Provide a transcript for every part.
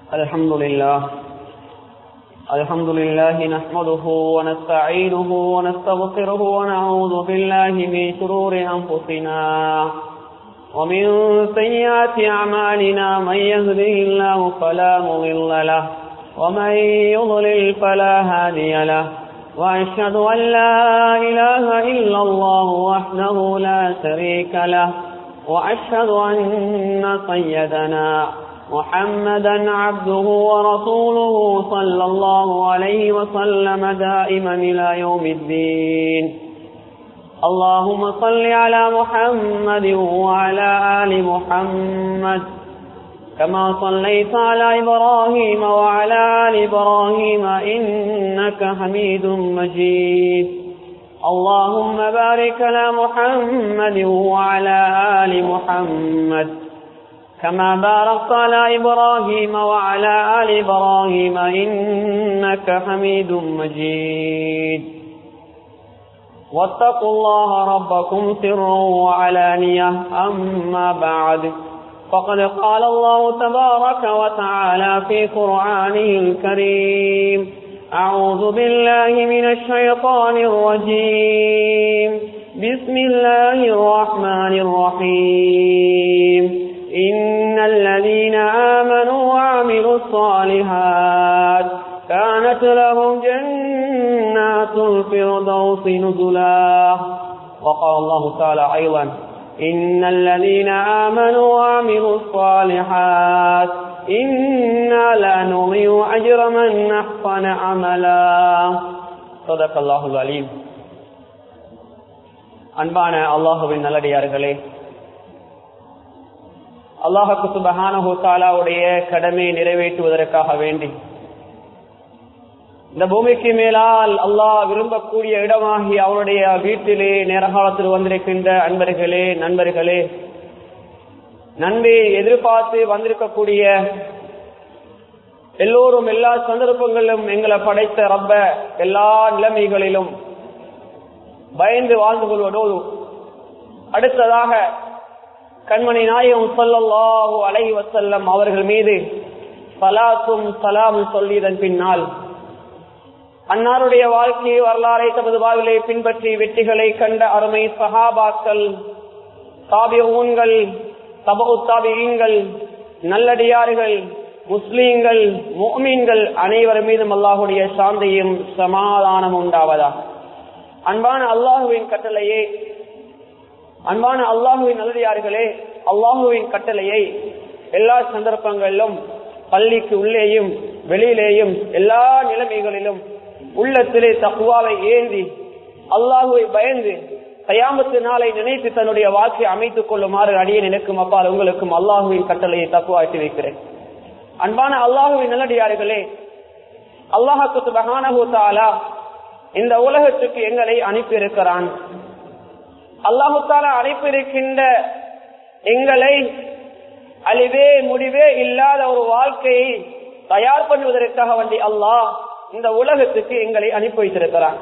الحمد لله الحمد لله نحمده ونستعينه ونستغفره ونعوذ بالله من شرور أنفسنا ومن سيئات أعمالنا من يهده الله فلا مضل له ومن يضلل فلا هادي له وأشهد أن لا إله إلا الله وحده لا شريك له وأشهد أن سيدنا محمدا عبده ورسوله صلى الله عليه وسلم دائما إلى يوم الدين اللهم صل على محمد وعلى آل محمد كما صليت على إبراهيم وعلى آل إبراهيم إنك حميد مجيد اللهم بارك على محمد وعلى آل محمد كما باركت على إبراهيم وعلى آل إبراهيم إنك حميد مجيد واتقوا الله ربكم سرا وعلانية أما بعد فقد قال الله تبارك وتعالى في قرآنه الكريم أعوذ بالله من الشيطان الرجيم بسم الله الرحمن الرحيم إن الذين آمنوا وعملوا الصالحات كانت لهم جنات الفردوس نزلا وقال الله تعالى أيضا إن الذين آمنوا وعملوا الصالحات إنا لا نضيع أجر من أحسن عملا صدق الله العليم அன்பான அல்லாஹுவின் நல்லடியார்களே அல்லாஹுக்கு சுபஹானஹு தாலாவுடைய கடமையை நிறைவேற்றுவதற்காக வேண்டி இந்த பூமிக்கு மேலால் அல்லாஹ் விரும்பக்கூடிய இடமாகி அவருடைய வீட்டிலே நேரகாலத்தில் வந்திருக்கின்ற அன்பர்களே நண்பர்களே நன்மை எதிர்பார்த்து வந்திருக்கக்கூடிய எல்லோரும் எல்லா சந்தர்ப்பங்களிலும் எங்களை படைத்த ரப்ப எல்லா நிலைமைகளிலும் பயந்து வாழ்ந்து கொள்வதோடு அடுத்ததாக கண்மணி நாயகம் சொல்லல்லாஹு அலைஹி வசல்லம் அவர்கள் மீது சலாத்தும் சலாமும் சொல்லியதன் பின்னால் அன்னாருடைய வாழ்க்கை வரலாறை தமது வாழ்விலை பின்பற்றி வெற்றிகளை கண்ட அருமை சஹாபாக்கள் தாபியூன்கள் தபு தாபியீன்கள் நல்லடியார்கள் முஸ்லீம்கள் மோமீன்கள் அனைவர் மீதும் அல்லாஹுடைய சாந்தியும் சமாதானம் உண்டாவதா அன்பான அல்லாஹுவின் கட்டளையே அன்பான அல்லாஹுவின் நல்லடியார்களே அல்லாஹுவின் கட்டளையை எல்லா சந்தர்ப்பங்களிலும் பள்ளிக்கு உள்ளேயும் வெளியிலேயும் எல்லா நிலைமைகளிலும் உள்ளத்திலே தக்குவாவை ஏந்தி அல்லாஹுவை பயந்து கயாமத்து நாளை நினைத்து தன்னுடைய வாழ்க்கையை அமைத்துக் கொள்ளுமாறு அடியே நினைக்கும் அப்பால் உங்களுக்கும் அல்லாஹுவின் கட்டளையை தக்குவாட்டி வைக்கிறேன் அன்பான அல்லாஹுவின் நல்லடியார்களே அல்லாஹுக்கு பகானஹூ தாலா இந்த உலகத்துக்கு எங்களை அனுப்பியிருக்கிறான் அல்லாஹு தாலா அனுப்பியிருக்கின்ற எங்களை அழிவே முடிவே இல்லாத ஒரு வாழ்க்கையை தயார் பண்ணுவதற்காக வேண்டி அல்லாஹ் இந்த உலகத்துக்கு எங்களை அனுப்பி வைத்திருக்கிறான்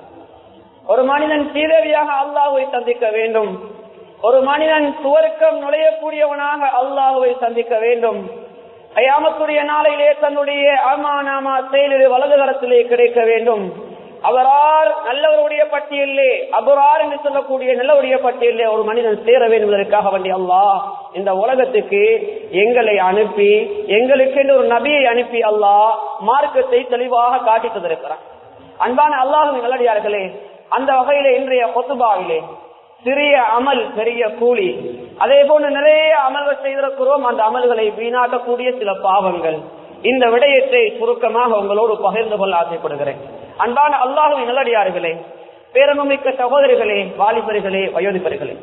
ஒரு மனிதன் சீதவியாக அல்லாஹுவை சந்திக்க வேண்டும் ஒரு மனிதன் சுவர்க்கம் நுழையக்கூடியவனாக அல்லாஹுவை சந்திக்க வேண்டும் ஐயாமத்துடைய நாளையிலே தன்னுடைய அமானாமா செயலிலே வலது கரத்திலே கிடைக்க வேண்டும் அவரால் நல்லவருடைய பட்டியலே அபரார் என்று சொல்லக்கூடிய நல்லவருடைய பட்டியலே ஒரு மனிதன் சேர வேண்டும் என்பதற்காக வேண்டி அல்லாஹ் இந்த உலகத்துக்கு எங்களை அனுப்பி எங்களுக்கு ஒரு நபியை அனுப்பி அல்லாஹ் மார்க்கத்தை தெளிவாக காட்டி தந்திருக்கிறான் அன்பான அல்லாஹ் நல்லடியார்களே அந்த வகையில இன்றைய கொத்துபாவிலே சிறிய அமல் பெரிய கூலி அதே போன்று நிறைய அமல்கள் செய்திருக்கிறோம் அந்த அமல்களை வீணாக்கக்கூடிய சில பாவங்கள் இந்த விடயத்தை சுருக்கமாக உங்களோடு பகிர்ந்து கொள்ள ஆசைப்படுகிறேன் அன்பான அல்லாஹுவின் நல்லடியார்களே பேரமிக்க சகோதரிகளே வாலிபர்களே வயோதிபர்களே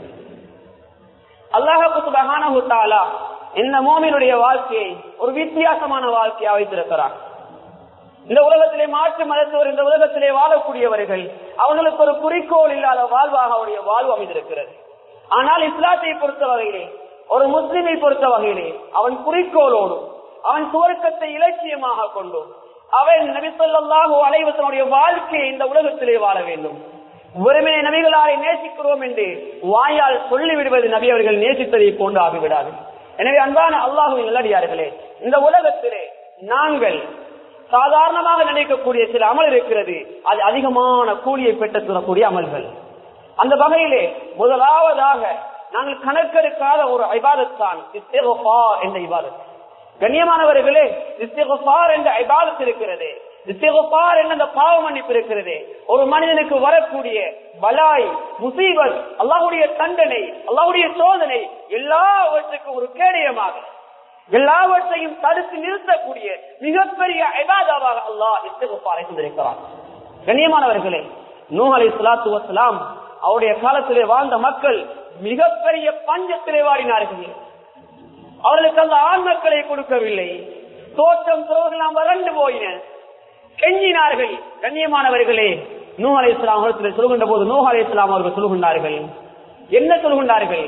அல்லாஹாலா இந்த மோமினுடைய வாழ்க்கையை ஒரு வித்தியாசமான வாழ்க்கையா வைத்திருக்கிறார் இந்த உலகத்திலே மாற்று மதத்தவர் இந்த உலகத்திலே வாழக்கூடியவர்கள் அவர்களுக்கு ஒரு குறிக்கோள் இல்லாத வாழ்வாக அவருடைய வாழ்வு அமைந்திருக்கிறது ஆனால் இஸ்லாத்தை பொறுத்த வகையிலே ஒரு முஸ்லிமை பொறுத்த வகையிலே அவன் குறிக்கோளோடு அவன் சுவர்க்கத்தை இலட்சியமாக கொண்டு அவன் நபிசல்லாஹு அலைவசனுடைய வாழ்க்கையை இந்த உலகத்திலே வாழ வேண்டும் வெறுமனே நபிகளாரை நேசிக்கிறோம் என்று வாயால் சொல்லிவிடுவது நபி அவர்கள் நேசித்ததை போன்று ஆகிவிடாது எனவே அன்பான அல்லாஹுவின் நல்லடியார்களே இந்த உலகத்திலே நாங்கள் சாதாரணமாக நினைக்கக்கூடிய சில அமல் இருக்கிறது அது அதிகமான கூலியை பெற்று தரக்கூடிய அமல்கள் அந்த வகையிலே முதலாவதாக நாங்கள் கணக்கெடுக்காத ஒரு ஐபாதத்தான் என்ற இபாதத் கண்ணியமானவர்களே இஸ்திகுபார் என்ற ஐபாதத் இருக்கிறது இஸ்திகுபார் என்ற அந்த பாவ மன்னிப்பு இருக்கிறது ஒரு மனிதனுக்கு வரக்கூடிய பலாய் முசீபத் அல்லாஹுடைய தண்டனை அல்லாஹுடைய சோதனை எல்லாவற்றுக்கும் ஒரு கேடயமாக எல்லாவற்றையும் தடுத்து நிறுத்தக்கூடிய மிகப்பெரிய ஐபாதாவாக அல்லாஹ் இஸ்திகுபாரை கொண்டிருக்கிறார் கண்ணியமானவர்களே நூ அலி சலாத்து வசலாம் அவருடைய காலத்திலே வாழ்ந்த மக்கள் மிகப்பெரிய பஞ்சத்திலே வாடினார்கள் அவர்களுக்கு அந்த ஆண் மக்களை கொடுக்கவில்லை தோற்றம் துறவுகளாம் வறண்டு போயின கெஞ்சினார்கள் கண்ணியமானவர்களே நூ அலை இஸ்லாம் அவர்கள் சொல்கின்ற போது நூ அலை இஸ்லாம் அவர்கள் சொல்கின்றார்கள் என்ன சொல்கின்றார்கள்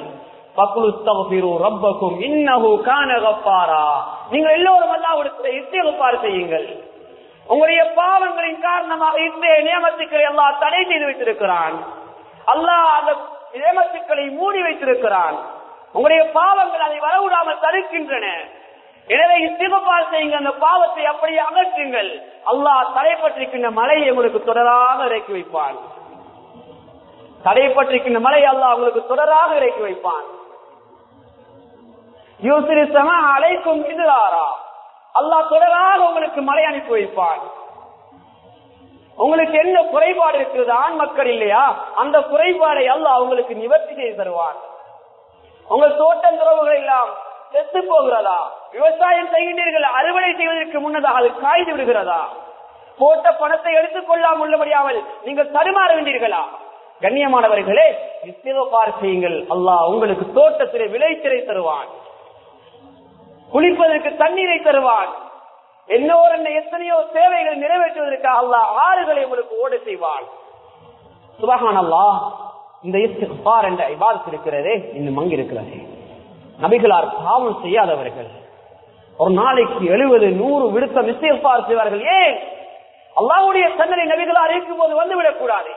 நீங்கள் எல்லோரும் அல்லாவிடத்தில் இஸ்திகப்பார் செய்யுங்கள் உங்களுடைய பாவங்களின் காரணமாக இத்தகைய நியமத்துக்களை எல்லாம் தடை செய்து வைத்திருக்கிறான் அல்லாஹ் அந்த நியமத்துக்களை மூடி வைத்திருக்கிறான் உங்களுடைய பாவங்கள் அதை வரவிடாமல் தடுக்கின்றன எனவே இஸ்திகப்பார் செய்யுங்க அந்த பாவத்தை அப்படியே அகற்றுங்கள் அல்லாஹ் தடைப்பட்டிருக்கின்ற மலையை உங்களுக்கு தொடராக இறக்கி வைப்பான் தடைப்பட்டிருக்கின்ற மலை அல்லாஹ் உங்களுக்கு தொடராக இறக்கி வைப்பான் யூசிரி சம அழைக்கும் இதுதாரா அல்லாஹ் தொடராக உங்களுக்கு மலை அனுப்பி வைப்பான் உங்களுக்கு என்ன குறைபாடு இருக்கிறது ஆண் மக்கள் இல்லையா அந்த குறைபாடை அல்லாஹ் உங்களுக்கு நிவர்த்தி செய்து தருவான் உங்கள் தோட்டம் துறவுகள் எல்லாம் செத்து போகிறதா விவசாயம் செய்கின்றீர்கள் அறுவடை செய்வதற்கு முன்னதாக அது காய்ந்து விடுகிறதா போட்ட பணத்தை எடுத்துக் கொள்ளாமல் உள்ளபடியாமல் நீங்கள் தடுமாறுகின்றீர்களா கண்ணியமானவர்களே இஸ்திகபார் செய்யுங்கள் அல்லாஹ் உங்களுக்கு தோட்டத்திலே விளைச்சலை தருவான் குளிப்பதற்கு தண்ணீரை தருவான் என்னோர் என்ன எத்தனையோ சேவைகளை நிறைவேற்றுவதற்காக அல்லாஹ் ஆறுகளை உங்களுக்கு ஓட செய்வான் சுபகான் அல்லாஹ் இந்த இஸ்திகபார் என்ற இபாதத் இருக்கிறதே இன்னும் அங்கு இருக்கிறது நபிகளார் பாவம் செய்யாதவர்கள் ஒரு நாளைக்கு எழுபது நூறு விடுத்த இஸ்திகபார் செய்வார்கள் ஏன் அல்லாவுடைய தண்டனை நபிகளார் இருக்கும் போது வந்துவிடக் கூடாது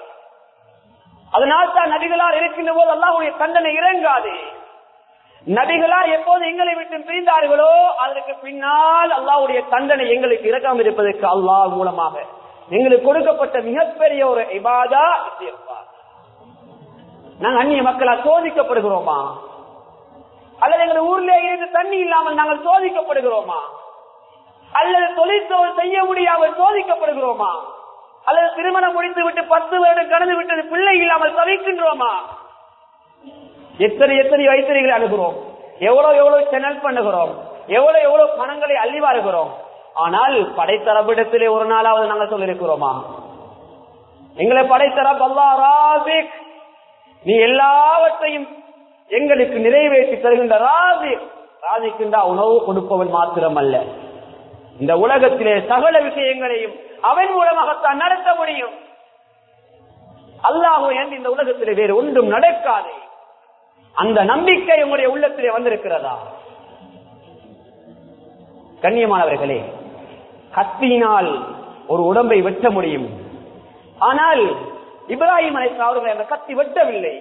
அதனால் தான் நபிகளார் இருக்கின்ற போது அல்லாவுடைய தண்டனை இறங்காது நபிகளார் எப்போது எங்களை விட்டு பிரிந்தார்களோ அதற்கு பின்னால் அல்லாவுடைய தண்டனை எங்களுக்கு இறக்காமல் இருப்பதற்கு அல்லாஹ் மூலமாக எங்களுக்கு கொடுக்கப்பட்ட மிகப்பெரிய ஒரு இபாதா இஸ்திகபார் நாங்கள் அந்நிய மக்களா சோதிக்கப்படுகிறோமா அல்லது எங்கள் ஊர்ல இருந்து தண்ணி இல்லாமல் நாங்கள் சோதிக்கப்படுகிறோமா அல்லது தொழிற்சோல் செய்ய முடியாமல் சோதிக்கப்படுகிறோமா அல்லது திருமணம் முடித்து விட்டு பத்து வருடம் கடந்து விட்டது பிள்ளை இல்லாமல் தவிக்கின்றோமா எத்தனை எத்தனை வைத்திரிகளை அணுகிறோம் எவ்வளவு எவ்வளவு சேனல் பண்ணுகிறோம் எவ்வளவு எவ்வளவு பணங்களை அள்ளி வாருகிறோம் ஆனால் படைத்தரப்பிடத்திலே ஒரு நாளாவது நாங்கள் சொல்லியிருக்கிறோமா எங்களை படைத்தரப் அல்லா ராபிக் நீ எல்லாவற்றையும் எங்களுக்கு நிறைவேற்றி தருகின்ற ராசி ராசிக்கின்ற உணவு கொடுப்பவன் மாத்திரம் அல்ல இந்த உலகத்திலே சகல விஷயங்களையும் அவன் மூலமாகத்தான் நடத்த முடியும் அல்லாஹோ என்று இந்த உலகத்திலே வேறு ஒன்றும் நடக்காது அந்த நம்பிக்கை உங்களுடைய உள்ளத்திலே வந்திருக்கிறதா கண்ணியமானவர்களே கத்தியினால் ஒரு உடம்பை வெட்ட முடியும் ஆனால் இப்ராஹிம் அலை அவர்களை அந்த கத்தி வெட்டவில்லை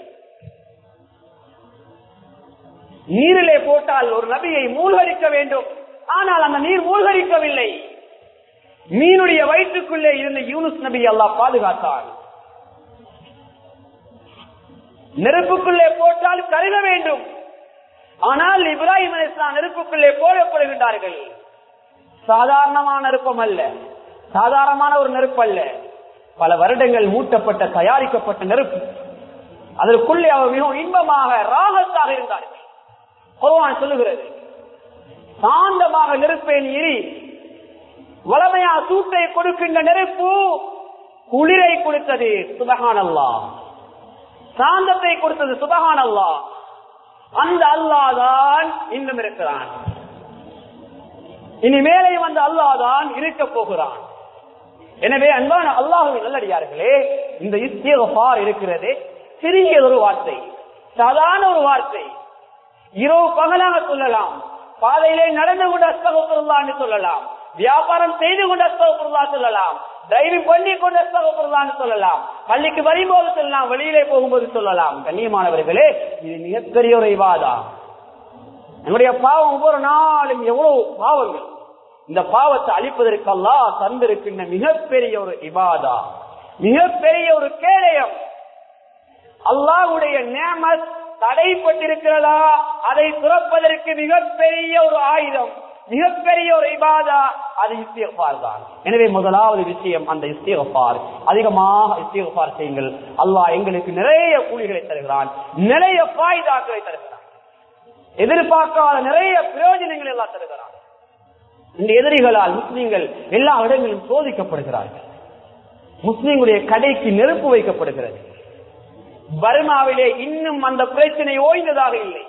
நீரிலே போட்டால் ஒரு நபியை மூழ்கடிக்க வேண்டும் ஆனால் அந்த நீர் மூழ்கடிக்கவில்லை மீனுடைய வயிற்றுக்குள்ளே இருந்த யூனுஸ் நபி அல்லாஹ் பாதுகாத்தார் நெருப்புக்குள்ளே போட்டால் கருக வேண்டும் ஆனால் இப்ராஹிம் அலிஸ்லாம் நெருப்புக்குள்ளே போடப்படுகின்றார்கள் சாதாரணமான நெருப்பம் அல்ல சாதாரணமான ஒரு நெருப்பு அல்ல பல வருடங்கள் மூட்டப்பட்ட தயாரிக்கப்பட்ட நெருப்பு அதற்குள்ளே அவர் மிகவும் இன்பமாக ராகத்தாக இருந்தார்கள் குர்ஆன் சொல்லுகிறது சாந்தமாக நெருப்பேன் எரி வளமையா சூட்டை கொடுக்கின்ற நெருப்பு குளிரை கொடுத்தது சுபகானல்லா சாந்தத்தை கொடுத்தது சுபகானல்லா அந்த அல்லாதான் இன்னும் இருக்கிறான் இனி மேலே வந்த அல்லாதான் இருக்க போகிறான் எனவே அன்பான அல்லாஹுவின் நல்லடியார்களே இந்த இஸ்தியகார் இருக்கிறது சிறிய ஒரு வார்த்தை சாதாரண ஒரு வார்த்தை இரவு பகலாக சொல்லலாம் பாதையிலே நடந்து கொண்டு அஸ்தகப்பொருளான்னு சொல்லலாம் வியாபாரம் செய்து கொண்டு அஸ்தகப்பொருளா சொல்லலாம் டிரைவிங் பண்ணி கொண்டு அஸ்தகப்பொருளான்னு சொல்லலாம் பள்ளிக்கு வரும்போது சொல்லலாம் வெளியிலே போகும்போது சொல்லலாம் கண்ணியமானவர்களே இது மிகப்பெரிய ஒரு விவாதம் நம்முடைய பாவம் ஒவ்வொரு நாளும் எவ்வளவு பாவங்கள் இந்த பாவத்தை அழிப்பதற்கு அல்லாஹ் தந்திருக்கின்ற மிகப்பெரிய ஒரு இபாதா மிகப்பெரிய ஒரு கேடயம் அல்லாஹ்வுடைய நேமத் தடைப்பட்டிருக்கிறதா அதை துறப்பதற்கு மிகப்பெரிய ஒரு ஆயுதம் மிகப்பெரிய ஒரு இபாதா அது இஸ்திகபார் தான் எனவே முதலாவது விஷயம் அந்த இஸ்திகபார் அதிகமாக இஸ்திகபார் செய்யுங்கள் அல்லாஹ் எங்களுக்கு நிறைய கூலிகளை தருகிறான் நிறைய பாய்தாக்களை தருகிறான் எதிர்பார்க்காத நிறைய பிரயோஜனங்கள் எல்லாம் தருகிறான் இந்த எதிரிகளால் முஸ்லிம்கள் எல்லா இடங்களிலும் சோதிக்கப்படுகிறார்கள் முஸ்லிம்களுடைய கடைக்கு நெருப்பு வைக்கப்படுகிறது பர்மாவிலே இன்னும் அந்த பிரச்சனை ஓய்ந்ததாக இல்லை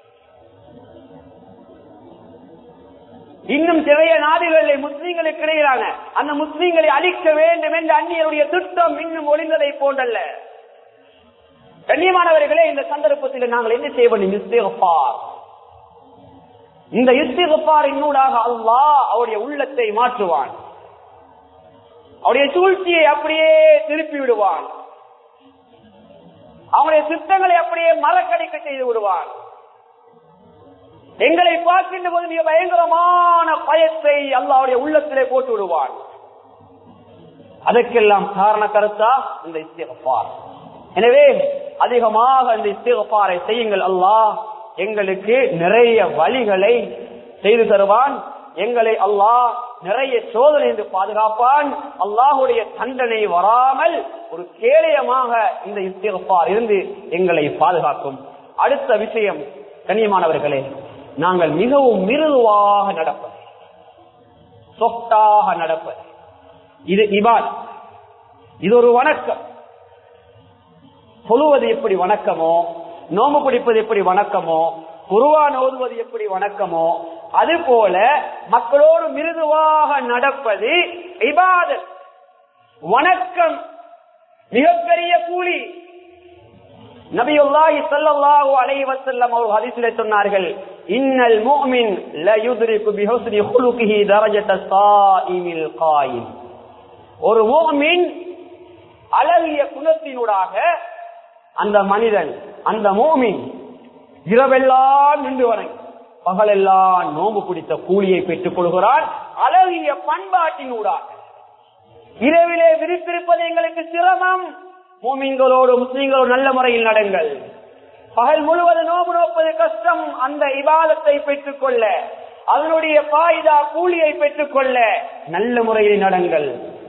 இன்னும் நிறைய நாடுகளில் முஸ்லீம்களுக்கு இடையிலான அந்த முஸ்லீம்களை அழிக்க வேண்டும் என்ற அந்நியருடைய திட்டம் இன்னும் ஒளிந்ததை போன்றல்ல கண்ணியமானவர்களே இந்த சந்தர்ப்பத்தில் நாங்கள் என்ன செய்ய வேண்டும் இஸ்திகபார் இந்த இஸ்திகபாரின் நூடாக அல்லாஹ் அவருடைய உள்ளத்தை மாற்றுவான் அவருடைய சூழ்ச்சியை அப்படியே திருப்பி விடுவான் அவனுடைய சித்தங்களை அப்படியே மலக்கடிக்க செய்து விடுவான் எங்களை பார்க்கின்ற போது மிக பயங்கரமான பயத்தை அல்லாவுடைய உள்ளத்திலே போட்டு விடுவான் அதற்கெல்லாம் காரண கருத்தா இந்த இஸ்திகபார் எனவே அதிகமாக இந்த இஸ்திகபாரை செய்யுங்கள் அல்லாஹ் எங்களுக்கு நிறைய வழிகளை செய்து தருவான் எங்களை அல்லாஹ் நிறைய சோதனை என்று பாதுகாப்பான் அல்லாஹுடைய தண்டனை வராமல் ஒரு கேளையமாக இந்த இஸ்திகபார் இருந்து எங்களை பாதுகாக்கும் அடுத்த விஷயம் கண்ணியமானவர்களே நாங்கள் மிகவும் மிருதுவாக நடப்பது சொத்தாக நடப்பது இது இபான் இது ஒரு வணக்கம் சொல்லுவது எப்படி வணக்கமோ நோம்பு பிடிப்பது எப்படி வணக்கமோ குருவான் ஓதுவது எப்படி வணக்கமோ அது போல மக்களோடு மிருதுவாக நடப்பது இபாதத் வணக்கம் மிகப்பெரிய கூலி நபியுல்லாஹி ஸல்லல்லாஹு அலைஹி வஸல்லம் அவர்கள் ஹதீஸிலே சொன்னார்கள் இன்னல் முஃமின் லா யுத்ரிகு பிஹுஸ்னி குலுகிஹி தரஜத ஸாயிமில் காயிம் ஒரு முஃமின் அழகிய குணத்தினூடாக அந்த மனிதன் அந்த மூமின் இரவெல்லாம் நின்று வணங்கி பகலெல்லாம் நோம்பு பிடித்த கூலியை பெற்றுக் கொள்கிறான் அழகிய பண்பாட்டினூடாக இரவிலே விரித்திருப்பது எங்களுக்கு சிரமம் மூமின்களோடு முஸ்லிம்களோடு நல்ல முறையில் நடங்கள் பகல் முழுவது நோம்பு நோப்பது கஷ்டம் அந்த இபாதத்தை பெற்றுக் கொள்ள அதனுடைய பாய்தா கூலியை பெற்றுக் கொள்ள நல்ல முறையில் நடங்கள்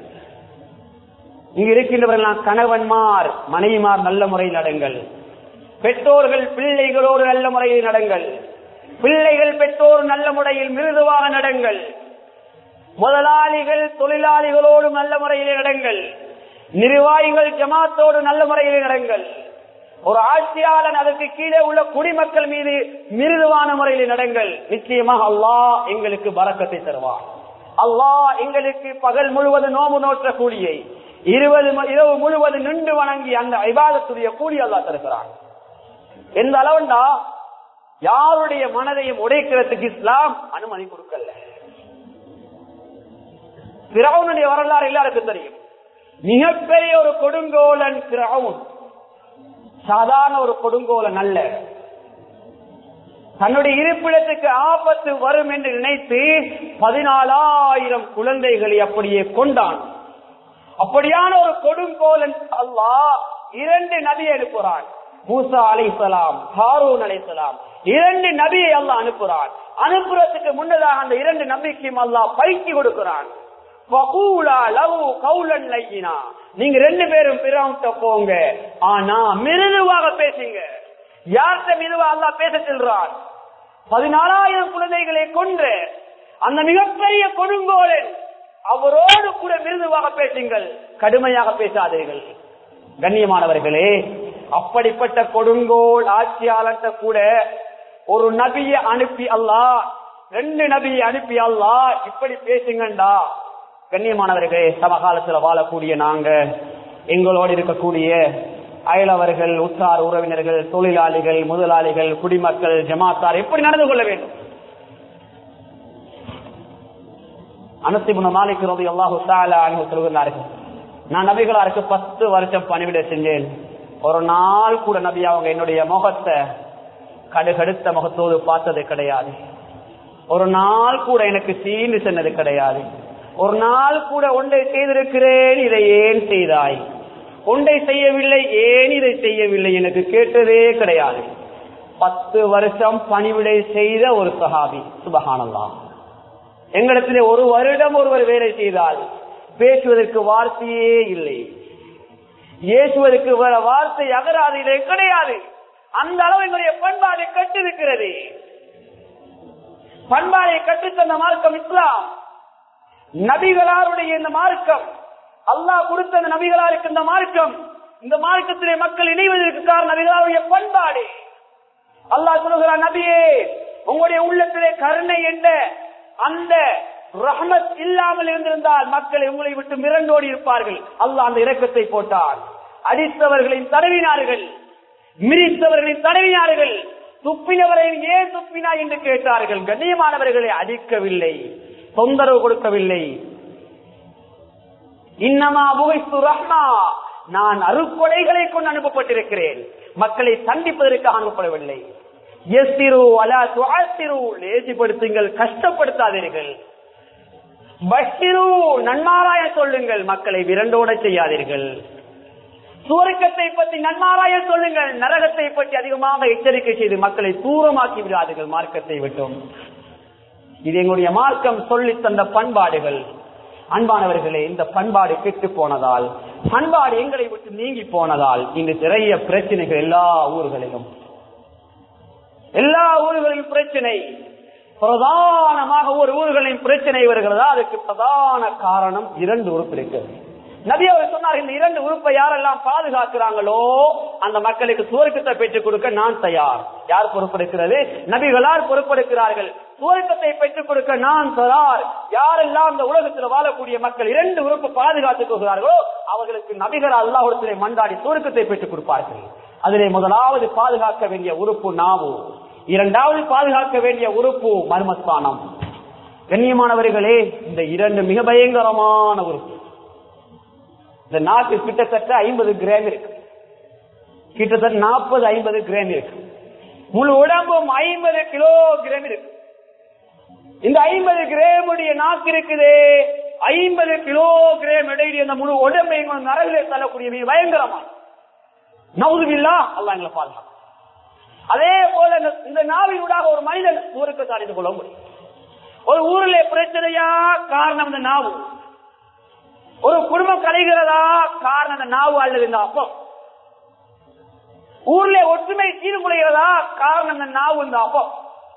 இங்கு இருக்கின்றவர்கள் கணவன்மார் மனைவிமார் நல்ல முறையில் நடங்கள் பெற்றோர்கள் பிள்ளைகளோடு நல்ல முறையில் நடங்கள் பிள்ளைகள் பெற்றோர் நல்ல முறையில் மிருதுவாக நடங்கள் முதலாளிகள் தொழிலாளிகளோடு நல்ல முறையில் நடங்கள் நிர்வாகிகள் ஜமாத்தோடு நல்ல முறையில் நடங்கள் ஒரு ஆட்சியாளன் அதற்கு கீழே உள்ள குடிமக்கள் மீது மிருதுவான முறையில் நடங்கள் நிச்சயமாக அல்லாஹ் எங்களுக்கு பறக்கத்தை தருவார் அல்லாஹ் எங்களுக்கு பகல் முழுவதும் நோம்பு நோற்ற கூலியை இருபது இரவு முழுவதும் நின்று வணங்கி அந்த ஐபாதத்துடைய கூலி அல்லா தருகிறான் எந்த அளவுண்டா யாருடைய மனதையும் உடைக்கிறதுக்கு இஸ்லாம் அனுமதி கொடுக்கல பிறவுனுடைய வரலாறு எல்லாருக்கும் தெரியும் மிகப்பெரிய ஒரு கொடுங்கோலன் பிறவுன் சாதாரண ஒரு கொடுங்கோலன் அல்ல தன்னுடைய இருப்பிடத்துக்கு ஆபத்து வரும் என்று நினைத்து பதினாலாயிரம் குழந்தைகளை அப்படியே கொண்டான் அப்படியான ஒரு கொடுங்கோலன் அல்லாஹ் இரண்டு நபியை அனுப்புகிறான் மூசா அலைசலாம் ஹாரூன் அலைசலாம் இரண்டு நபியை அல்லாஹ் அனுப்புகிறான் அனுப்புறதுக்கு முன்னதாக அந்த இரண்டு நபிக்கும் அல்லாஹ் பயிற்சி கொடுக்கிறான் நீங்க ரெண்டு பேரும் பிறவுட்ட போங்க ஆனா மிருதுவாக பேசுங்க யார்கிட்ட மிருதுவா அல்லா பேச செல்றான் பதினாலாயிரம் குழந்தைகளை கொன்று அந்த மிகப்பெரிய கொடுங்கோலன் அவரோடு கூட மிருதுவாக பேசுங்கள் கடுமையாக பேசாதீர்கள் கண்ணியமானவர்களே அப்படிப்பட்ட கொடுங்கோல் ஆட்சியாளர்கிட்ட கூட ஒரு நபியை அனுப்பி அல்லா ரெண்டு நபியை அனுப்பி அல்லா இப்படி பேசுங்கண்டா கண்ணியமானவர்களே சமகாலத்துல வாழக்கூடிய நாங்க எங்களோடு இருக்கக்கூடிய அயலவர்கள் உற்றார் உறவினர்கள் தொழிலாளிகள் முதலாளிகள் குடிமக்கள் ஜமாத்தார் எப்படி நடந்து கொள்ள வேண்டும் அனசிபுன மாலிக்கிறது அல்லாஹு சொல்கிறார்கள் நான் நபிகளாருக்கு பத்து வருஷம் பணிவிட செஞ்சேன் ஒரு நாள் கூட நபி அவங்க என்னுடைய முகத்தை கடுகடுத்த முகத்தோடு பார்த்தது கிடையாது ஒரு நாள் கூட எனக்கு சீண்டு சென்னது கிடையாது ஒரு நாள் கூட ஒன்றை செய்திருக்கிறேன் இதை ஏன் செய்தாய் ஒன்றை செய்யவில்லை ஏன் இதை செய்யவில்லை எனக்கு கேட்டதே கிடையாது பத்து வருஷம் பணிவிடை செய்த ஒரு சஹாபி சுபஹானல்லா எங்களிடத்திலே ஒரு வருடம் ஒருவர் வேலை செய்தால் பேசுவதற்கு வார்த்தையே இல்லை ஏசுவதற்கு வேற வார்த்தை அகராதியிலே கிடையாது அந்த அளவு எங்களுடைய பண்பாடை கட்டிருக்கிறது பண்பாடை கற்றுத்தந்த மார்க்கம் இஸ்லாம் நபிகளாருடைய இந்த மார்க்கம் அல்லாஹ் கொடுத்த அந்த நபிகளாருக்கு இந்த மார்க்கம் இந்த மார்க்கத்திலே மக்கள் இணைவதற்கு காரணம் நபிகளாருடைய பண்பாடு அல்லாஹ் சொல்லுகிறார் நபியே உங்களுடைய உள்ளத்திலே கருணை என்ற அந்த ரஹமத் இல்லாமல் இருந்திருந்தால் மக்கள் உங்களை விட்டு மிரண்டோடி இருப்பார்கள் அல்லாஹ் அந்த இரக்கத்தை போட்டார் அடித்தவர்களின் தடவினார்கள் மிரித்தவர்களின் தடவினார்கள் துப்பினவரை ஏன் துப்பினா என்று கேட்டார்கள் கண்ணியமானவர்களை அடிக்கவில்லை தொந்தரவு கொடுக்கவில்லை இன்னமா புகைத்து ரஹ்மா நான் அருக்கொடைகளை கொண்டு அனுப்பப்பட்டிருக்கிறேன் மக்களை சந்திப்பதற்காக அனுப்பப்படவில்லை எஸ்திரு அலா துஆத்திரு லேசிப்படுத்துங்கள் கஷ்டப்படுத்தாதீர்கள் பஷிரு நன்மாராய சொல்லுங்கள் மக்களை விரண்டோட செய்யாதீர்கள் சுவர்க்கத்தை பற்றி நன்மாராய சொல்லுங்கள் நரகத்தை பற்றி அதிகமாக எச்சரிக்கை செய்து மக்களை தூரமாக்கி விடாதீர்கள் மார்க்கத்தை விட்டோம் இது எங்களுடைய மார்க்கம் சொல்லி தந்த பண்பாடுகள் அன்பானவர்களே இந்த பண்பாடு கெட்டு போனதால் பண்பாடு எங்களை விட்டு நீங்கி போனதால் இன்று நிறைய பிரச்சனைகள் எல்லா ஊர்களிலும் எல்லா ஊர்களிலும் பிரச்சனை பிரதானமாக ஒரு ஊர்களின் பிரச்சனை வருகிறதா அதுக்கு பிரதான காரணம் இரண்டு உறுப்பு இருக்கிறது நபி அவர் சொன்னார் இந்த இரண்டு உறுப்பை யாரெல்லாம் பாதுகாக்கிறாங்களோ அந்த மக்களுக்கு சுவர்க்கத்தை பெற்றுக் கொடுக்க நான் தயார் யார் பொறுப்பெடுக்கிறது நபிகளார் பொறுப்பெடுக்கிறார்கள் சுவர்க்கத்தை பெற்றுக் கொடுக்க நான் தயார் யாரெல்லாம் இந்த உலகத்தில் வாழக்கூடிய மக்கள் இரண்டு உறுப்பு பாதுகாத்துக் கொள்கிறார்களோ அவர்களுக்கு நபிகள் அல்லாஹிடத்திலே மண்டாடி சுவர்க்கத்தை பெற்றுக் கொடுப்பார்கள் அதிலே முதலாவது பாதுகாக்க வேண்டிய உறுப்பு நாவு இரண்டாவது பாதுகாக்க வேண்டிய உறுப்பு மர்மஸ்தானம் கண்ணியமானவர்களே இந்த இரண்டு மிக பயங்கரமான உறுப்பு இந்த நாக்கு கிட்டத்தட்ட ஐம்பது கிராம் இருக்கு கிட்டத்தட்ட நாற்பது ஐம்பது கிராம் இருக்கு முழு உடம்பும் ஐம்பது கிலோ கிராம் இருக்கு இந்த ஐம்பது கிராமுடைய நாக்கு இருக்குது ஐம்பது கிலோ கிராம் இடையில அந்த முழு உடம்பை நரகிலே தள்ளக்கூடிய மிக பயங்கரமான நவுதுவில்லா அல்லா எங்களை பாதுகாக்கும் அதே போல இந்த நாவினூடாக ஒரு மனிதன் ஊருக்கு சாதித்து கொள்ள முடியும் ஒரு ஊரிலே பிரச்சனையா காரணம் இந்த நாவு ஒரு குடும்பம் கலைகிறதா காரணம் அந்த நாவு அல்லது இந்த அப்பம் ஊர்ல ஒற்றுமை சீர்குலைகிறதா காரணம் இந்த நாவு இந்த அப்பம்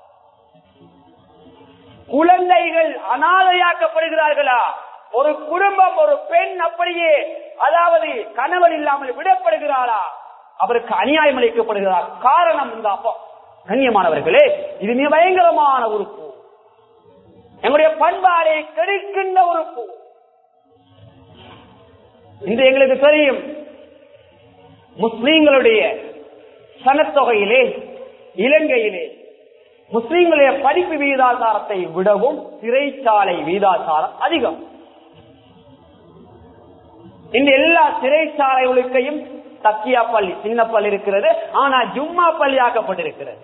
குழந்தைகள் அனாதையாக்கப்படுகிறார்களா ஒரு குடும்பம் ஒரு பெண் அப்படியே அதாவது கணவன் இல்லாமல் விடப்படுகிறாளா அவருக்கு அநியாயம் அளிக்கப்படுகிறார் காரணம் இந்த அப்பம் கண்ணியமானவர்களே இது மிக பயங்கரமான உறுப்பு எங்களுடைய பண்பாடை கெடுக்கின்ற உறுப்பு இன்று எங்களுக்கு தெரியும் முஸ்லீம்களுடைய சனத்தொகையிலே இலங்கையிலே முஸ்லீம்களுடைய படிப்பு வீதாசாரத்தை விடவும் சிறைச்சாலை வீதாசாரம் அதிகம் இந்த எல்லா சிறைச்சாலைகளுக்கையும் தக்கியா பள்ளி சின்ன பள்ளி இருக்கிறது ஆனா ஜும்மா பள்ளி ஆக்கப்பட்டிருக்கிறது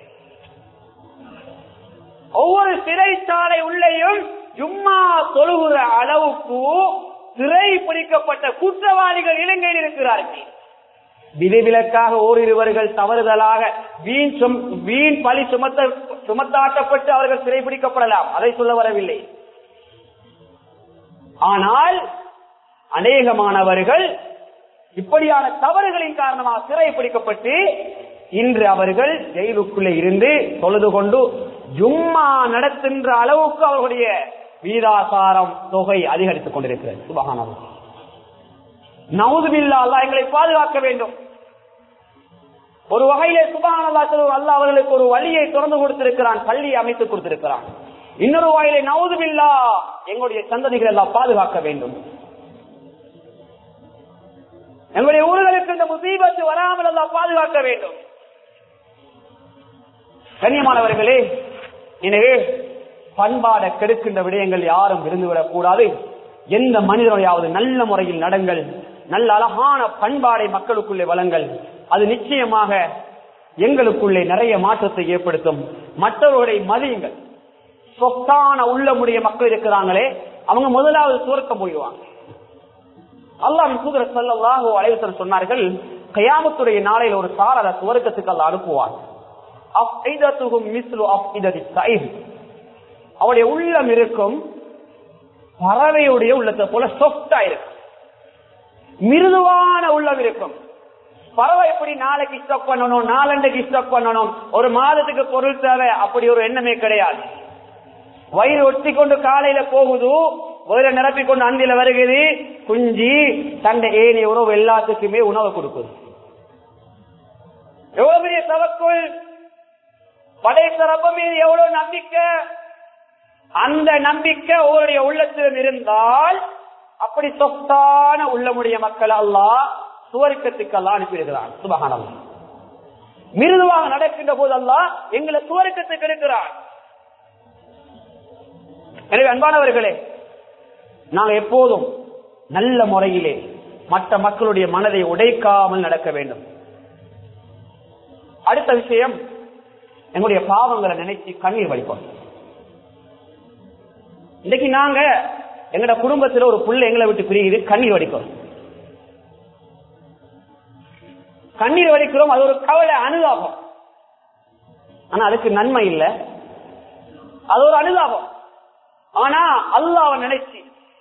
ஒவ்வொரு சிறைச்சாலை உள்ளேயும் ஜும்மா தொழுகிற அளவுக்கு சிறை பிடிக்கப்பட்ட குற்றவாளிகள் இலங்கையில் இருக்கிறார்கள் விதிவிலக்காக ஓரிருவர்கள் தவறுதலாக வீண் சும்- வீண் பழி சுமத்த சுமத்தாட்டப்பட்டு அவர்கள் சிறைபிடிக்கப்படலாம் அதை சொல்ல வரவில்லை ஆனால் அநேகமானவர்கள் இப்படியான தவறுகளின் காரணமாக சிறை பிடிக்கப்பட்டு இன்று அவர்கள் ஜெயிலுக்குள்ளே இருந்து தொழுது கொண்டு ஜும்மா நடத்துகின்ற அளவுக்கு அவர்களுடைய வீதாசாரம் தொகை அதிகரித்துக் கொண்டிருக்கிறது சுபகானம் நவுதுபில்லா அல்லாஹ் எங்களை பாதுகாக்க வேண்டும் ஒரு வகையிலே சுபகானல்லா அல்லா அவர்களுக்கு ஒரு வழியை திறந்து கொடுத்திருக்கிறான் பள்ளியை அமைத்து கொடுத்திருக்கிறான் இன்னொரு வகையிலே நவுதுபில்லா எங்களுடைய சந்ததிகள் எல்லாம் பாதுகாக்க வேண்டும் எங்களுடைய ஊர்களுக்கு இந்த முசீபத்து வராமல் எல்லாம் பாதுகாக்க வேண்டும் கண்ணியமானவர்களே எனவே பண்பாட கெடுக்கின்ற விடயங்கள் யாரும் விருந்துவிடக் கூடாது எந்த மனிதனையாவது நல்ல முறையில் நடங்கள் நல்ல அழகான பண்பாடை மக்களுக்குள்ளே வழங்கள் அது நிச்சயமாக எங்களுக்குள்ளே நிறைய மாற்றத்தை ஏற்படுத்தும் மற்றவர்களை மதியுங்கள் சொத்தான உள்ளமுடைய மக்கள் இருக்கிறாங்களே அவங்க முதலாவது சுவர்க்கம் போயிடுவாங்க அல்லாஹ் தூதர சல்லாஹோ அலைவசன் சொன்னார்கள் கயாமத்துடைய நாளையில் ஒரு சார் அதை சுவர்க்கத்துக்கு அல்ல அனுப்புவார் அவருடைய உள்ளம் இருக்கும் பறவையுடைய உள்ளத்தை போல சொஃப்டா இருக்கும் மிருதுவான உள்ளம் இருக்கும் பறவை எப்படி நாளைக்கு ஸ்டாக் பண்ணணும் நாலண்டைக்கு ஸ்டாக் பண்ணணும் ஒரு மாதத்துக்கு பொருள் தேவை அப்படி ஒரு எண்ணமே கிடையாது வயிறு ஒட்டி கொண்டு காலையில போகுது வயிறு நிரப்பி கொண்டு அந்தில வருகிறது குஞ்சி தண்டை ஏனி உறவு எல்லாத்துக்குமே உணவு கொடுக்குது எவ்வளவு பெரிய தவக்குள் படைத்த ரப்ப மீது எவ்வளவு நம்பிக்கை அந்த நம்பிக்கை உங்களுடைய உள்ளத்திலும் இருந்தால் அப்படி சொத்தான உள்ளமுடைய மக்கள் அல்லாஹ் சுவர்க்கத்துக்கு அல்லா அனுப்பியிருக்கிறான் சுபகானம் மிருதுவாக நடக்கின்ற போது அல்லாஹ் எங்களை சுவர்க்கத்துக்கு இருக்கிறான் எனவே அன்பானவர்களே நாங்க எப்போதும் நல்ல முறையிலே மற்ற மக்களுடைய மனதை உடைக்காமல் நடக்க வேண்டும் அடுத்த விஷயம் எங்களுடைய பாவங்களை நினைச்சு கண்ணீர் வடிப்போம் இன்னைக்கு நாங்க எங்கட குடும்பத்துல ஒரு புள்ள எங்களை விட்டு பிரியுது கண்ணீர் வடிக்கிறோம் கண்ணீர் வடிக்கிறோம் அது ஒரு கவலை அனுதாபம் ஆனா அதுக்கு நன்மை இல்லை அது ஒரு அனுதாபம் ஆனா அல்லாவ நினைச்சு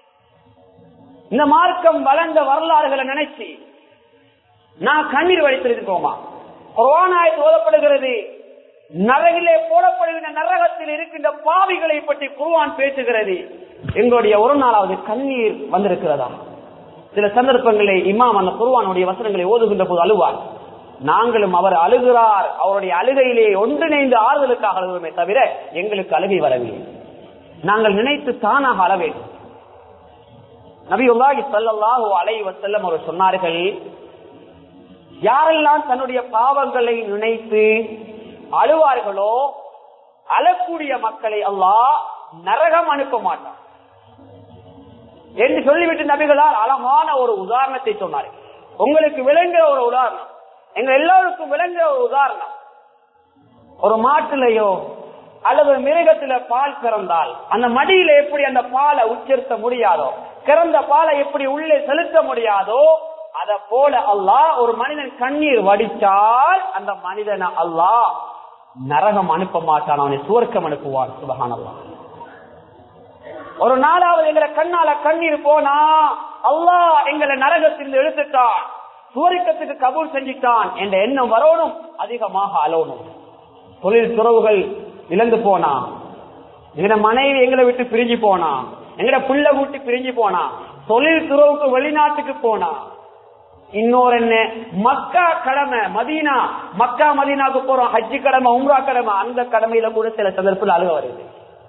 இந்த மார்க்கம் வளர்ந்த வரலாறுகளை நினைச்சு நான் கண்ணீர் வடித்திருக்கோமா குரானாய் ஓதப்படுகிறது நரகிலே போடப்படுகின்ற நரகத்தில் இருக்கின்ற பாவிகளை பற்றி குருவான் பேசுகிறது எங்களுடைய ஒரு நாளாவது கண்ணீர் வந்திருக்கிறதா சில சந்தர்ப்பங்களில் இமாம் அந்த குருவானுடைய வசனங்களை ஓதுகின்ற போது அழுவார் நாங்களும் அவர் அழுகிறார் அவருடைய அழுகையிலே ஒன்றிணைந்து ஆறுதலுக்காக அழுகுமே தவிர எங்களுக்கு அழுகை வரவில்லை நாங்கள் நினைத்து தானாக அள வேண்டும் நபியுல்லாஹி ஸல்லல்லாஹு அலைஹி வஸல்லம் அவர் சொன்னார்கள் யாரெல்லாம் தன்னுடைய பாவங்களை நினைத்து அழுவார்களோ அழக்கூடிய மக்களை அல்லாஹ் நரகம் அனுப்ப மாட்டான் என்று சொல்லிவிட்டு நபிகளால் அழகான ஒரு உதாரணத்தை சொன்னார்கள் உங்களுக்கு விளங்குற ஒரு உதாரணம் எங்க எல்லோருக்கும் விளங்குற ஒரு உதாரணம் ஒரு மாட்டுலையோ அல்லது மிருகத்துல பால் பிறந்தால் அந்த மடியில எப்படி அந்த பாலை உச்சரித்த முடியாதோ கிறந்த பாலை எப்படி உள்ளே செலுத்த முடியாதோ அத போல அல்லாஹ் ஒரு மனிதன் கண்ணீர் வடித்தால் அந்த மனிதனை அல்லாஹ் நரகம் அனுப்ப மாட்டான் அவனை சுவர்க்கம் அனுப்புவான் சுபகான் அல்லாஹ் ஒரு நாளாவது எங்களை கண்ணால கண்ணீர் போனா அல்லாஹ் எங்களை நரகத்திலிருந்து எடுத்துட்டான் சுவரிக்கத்துக்கு கபூல் செஞ்சிட்டான் என்ற எண்ணம் வரணும் அதிகமாக அலோணும் தொழில் துறவுகள் இழந்து போனா எங்கட மனைவி எங்களை விட்டு பிரிஞ்சு போனா எங்கட புள்ள கூட்டி பிரிஞ்சு போனா தொழில் துறவுக்கு வெளிநாட்டுக்கு போனா இன்னொரு என்ன மக்கா கடமை மதீனா மக்கா மதீனாக்கு போறோம் ஹஜ்ஜி கடமை உம்ரா கடமை அந்த கடமையில கூட சில சந்தர்ப்பத்தில் அழுக வருது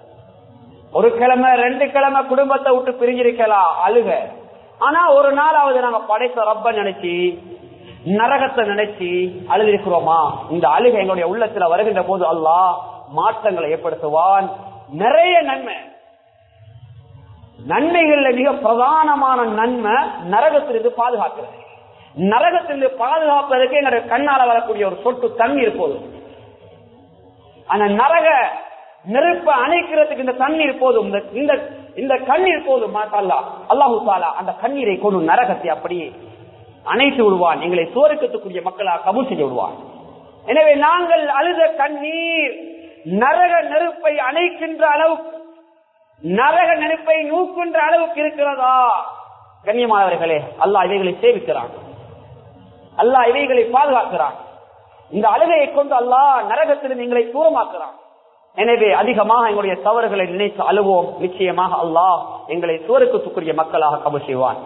ஒரு கிழமை ரெண்டு கிழமை குடும்பத்தை விட்டு பிரிஞ்சிருக்கலாம் அழுக ஆனா ஒரு நாளாவது நாங்க படைத்த ரப்ப நினைச்சு நரகத்தை நினைச்சு அழுதிருக்கிறோமா இந்த அழுகை எங்களுடைய உள்ளத்துல வருகின்ற போது அல்லாஹ் மாற்றங்களை ஏற்படுத்துவான் நிறைய நன்மை நன்மைகள்ல மிக பிரதானமான நன்மை நரகத்திலிருந்து பாதுகாக்கிறது நரகத்திலிருந்து பாதுகாப்பதற்கு எங்களுடைய கண்ணால வரக்கூடிய ஒரு சொட்டு தண்ணீர் போதும் அந்த நரக நெருப்ப அணைக்கிறதுக்கு இந்த தண்ணீர் போதும் இந்த- இந்த இந்த கண்ணீர் போதும் மாட்டல்லா அல்லாஹு தாலா அந்த கண்ணீரை கொண்டு நரகத்தை அப்படியே அணைத்து விடுவான் எங்களை சோறுக்கத்துக்குரிய மக்களாக கபூல் செய்து விடுவான் எனவே நாங்கள் அழுத கண்ணீர் நரக நெருப்பை அணைக்கின்ற அளவுக்கு நரக நெருப்பை நூக்கின்ற அளவுக்கு இருக்கிறதா கண்ணியமானவர்களே அல்லாஹ் இவைகளை சேவிக்கிறான் அல்லாஹ் இவைகளை பாதுகாக்கிறான் இந்த அழுகையை கொண்டு அல்லாஹ் நரகத்திலிருந்து எங்களை தூரமாக்குறான் எனவே அதிகமாக எங்களுடைய தவறுகளை நினைத்து அழுவோம் நிச்சயமாக அல்லாஹ் எங்களை சோறுக்கத்துக்குரிய மக்களாக கபு செய்வான்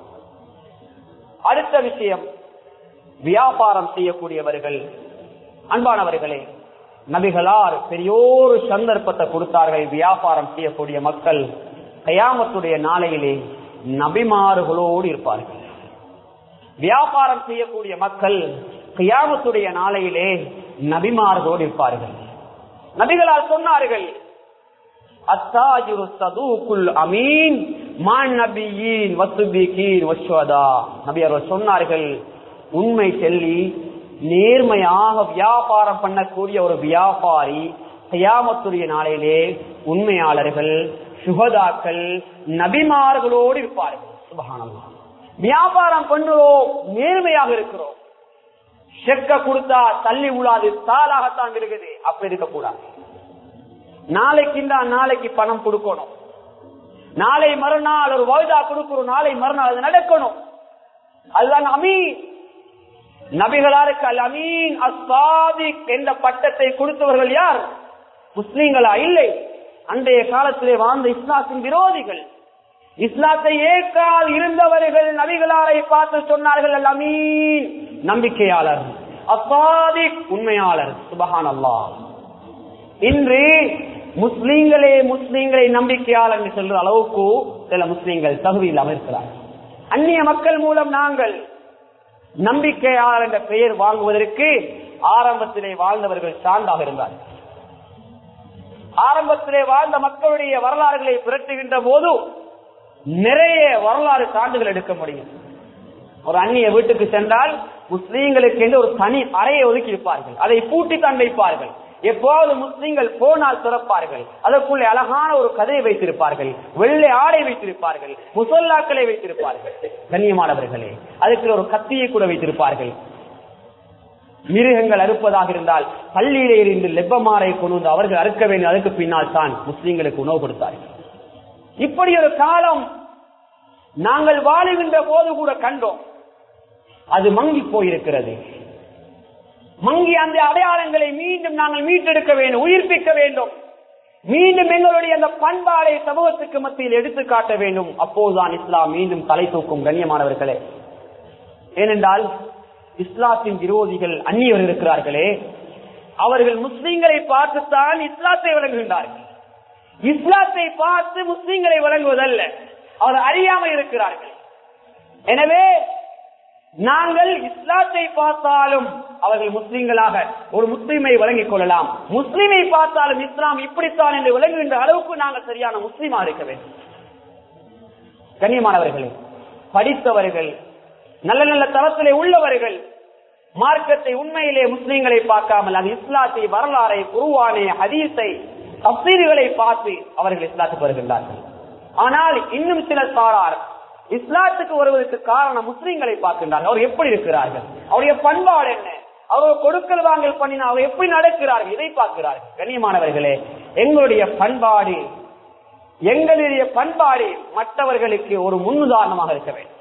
அடுத்த விஷயம் வியாபாரம் செய்யக்கூடியவர்கள் அன்பானவர்களே நபிகளார் பெரியோரு சந்தர்ப்பத்தை கொடுத்தார்கள் வியாபாரம் செய்யக்கூடிய மக்கள் கயாமத்துடைய நாளையிலே நபிமாறுகளோடு இருப்பார்கள் வியாபாரம் செய்யக்கூடிய மக்கள் கியாமத்துடைய நாளையிலே நபிமார்களோடு இருப்பார்கள் நபிகளால் சொன்னார்கள் அத்தாஜுரு சதூக்குல் அமீன் மான் நபியின் வசுபிகீன் வஸ்வதா நபி அவர்கள் சொன்னார்கள் உண்மை சொல்லி நேர்மையாக வியாபாரம் பண்ணக்கூடிய ஒரு வியாபாரி கியாமத்துடைய நாளையிலே உண்மையாளர்கள் சுகதாக்கள் நபிமார்களோடு இருப்பார்கள் சுபகானல்லா வியாபாரம் பண்ணுறோம் நேர்மையாக இருக்கிறோம் செக்க கொடுத்தா தள்ளி உழாது தாளாகத்தான் இருக்குது அப்ப இருக்கக்கூடாது நாளைக்கு தான் நாளைக்கு பணம் கொடுக்கணும் நாளை மறுநாள் ஒரு வயதா கொடுக்கிறோம் நாளை மறுநாள் அது நடக்கணும் அதுதான் அமீன் நபிகளாருக்கு அல் அமீன் அஸ்வாதிக் என்ற பட்டத்தை கொடுத்தவர்கள் யார் முஸ்லீம்களா இல்லை அன்றைய காலத்திலே வாழ்ந்த இஸ்லாத்தின் விரோதிகள் இஸ்லாத்தை ஏற்கால் இருந்தவர்கள் நபிகளாரை பார்த்து சொன்னார்கள் அல் அமீன் நம்பிக்கையாளர் அஸ்வாதிக் உண்மையாளர் சுபஹான் அல்லாஹ் இன்று முஸ்லீம்களே முஸ்லீம்களை நம்பிக்கையாளர் என்று சொல்ற அளவுக்கு சில முஸ்லீம்கள் தகுதி இல்லாமல் இருக்கிறார் அந்நிய மக்கள் மூலம் நாங்கள் நம்பிக்கையாளர் என்ற பெயர் வாங்குவதற்கு ஆரம்பத்திலே வாழ்ந்தவர்கள் சார்ந்தாக இருந்தார் ஆரம்பத்திலே வாழ்ந்த மக்களுடைய வரலாறுகளை புரட்டுகின்ற போது நிறைய வரலாறு சான்றுகள் எடுக்க முடியும் ஒரு அந்நிய வீட்டுக்கு சென்றால் முஸ்லீம்களுக்கு என்று ஒரு தனி அறையை ஒதுக்கி இருப்பார்கள் அதை பூட்டி தான் வைப்பார்கள் எப்போது முஸ்லீம்கள் போனால் திறப்பார்கள் அதற்குள்ளே அழகான ஒரு கதையை வைத்திருப்பார்கள் வெள்ளை ஆடை வைத்திருப்பார்கள் முசல்லாக்களை வைத்திருப்பார்கள் கண்ணியமானவர்களே அதுக்கு ஒரு கத்தியை கூட வைத்திருப்பார்கள் மிருகங்கள் அறுப்பதாக இருந்தால் பள்ளியிலே இருந்து லெப்பமாரை கொண்டு வந்து அவர்கள் அறுக்க வேண்டும் அதுக்கு பின்னால் தான் முஸ்லீம்களுக்கு உணவு கொடுத்தார்கள் இப்படி ஒரு காலம் நாங்கள் வாழுகின்ற போது கூட கண்டோம் அது மங்கி போயிருக்கிறது மங்கி அந்த அடையாளங்களை மீண்டும் நாங்கள் மீட்டெடுக்க வேண்டும் உயிர்ப்பிக்க வேண்டும் மீண்டும் எங்களுடைய அந்த பண்பாடை சமூகத்துக்கு மத்தியில் எடுத்து காட்ட வேண்டும் அப்போதுதான் இஸ்லாம் மீண்டும் தலை தூக்கும் கண்ணியமானவர்களே ஏனென்றால் இஸ்லாத்தின் விரோதிகள் அந்நியவர் இருக்கிறார்களே அவர்கள் முஸ்லிம்களை பார்த்துத்தான் இஸ்லாத்தை வழங்குகின்றார்கள் இஸ்லாத்தை பார்த்து முஸ்லிம்களை வழங்குவதல்ல அவர் அறியாமல் இருக்கிறார்கள் எனவே நாங்கள் இஸ்லாத்தை பார்த்தாலும் அவர்கள் முஸ்லிம்களாக ஒரு முஸ்லீமை வழங்கிக் கொள்ளலாம் முஸ்லீமை பார்த்தாலும் இஸ்லாம் இப்படித்தான் என்று விளங்குகின்ற அளவுக்கு நாங்கள் சரியான முஸ்லீமா இருக்க வேண்டும் கண்ணியமானவர்களே படித்தவர்கள் நல்ல நல்ல தளத்திலே உள்ளவர்கள் மார்க்கத்தை உண்மையிலே முஸ்லீம்களை பார்க்காமல் அது இஸ்லாத்தை வரலாறை குருவானை ஹதீஸை தப்சீர்களை பார்த்து அவர்கள் இஸ்லாத்துக்கு வருகின்றார்கள் ஆனால் இன்னும் சில சாரார் இஸ்லாத்துக்கு வருவதற்கு காரணம் முஸ்லீம்களை பார்க்கின்றார்கள் அவர் எப்படி இருக்கிறார்கள் அவருடைய பண்பாடு என்ன அவர் கொடுக்கல் வாங்கல் பண்ணினா அவர் எப்படி நடக்கிறார்கள் இதை பார்க்கிறார்கள் கண்ணியமானவர்களே எங்களுடைய பண்பாடு எங்களுடைய பண்பாடு மற்றவர்களுக்கு ஒரு முன்னுதாரணமாக இருக்க வேண்டும்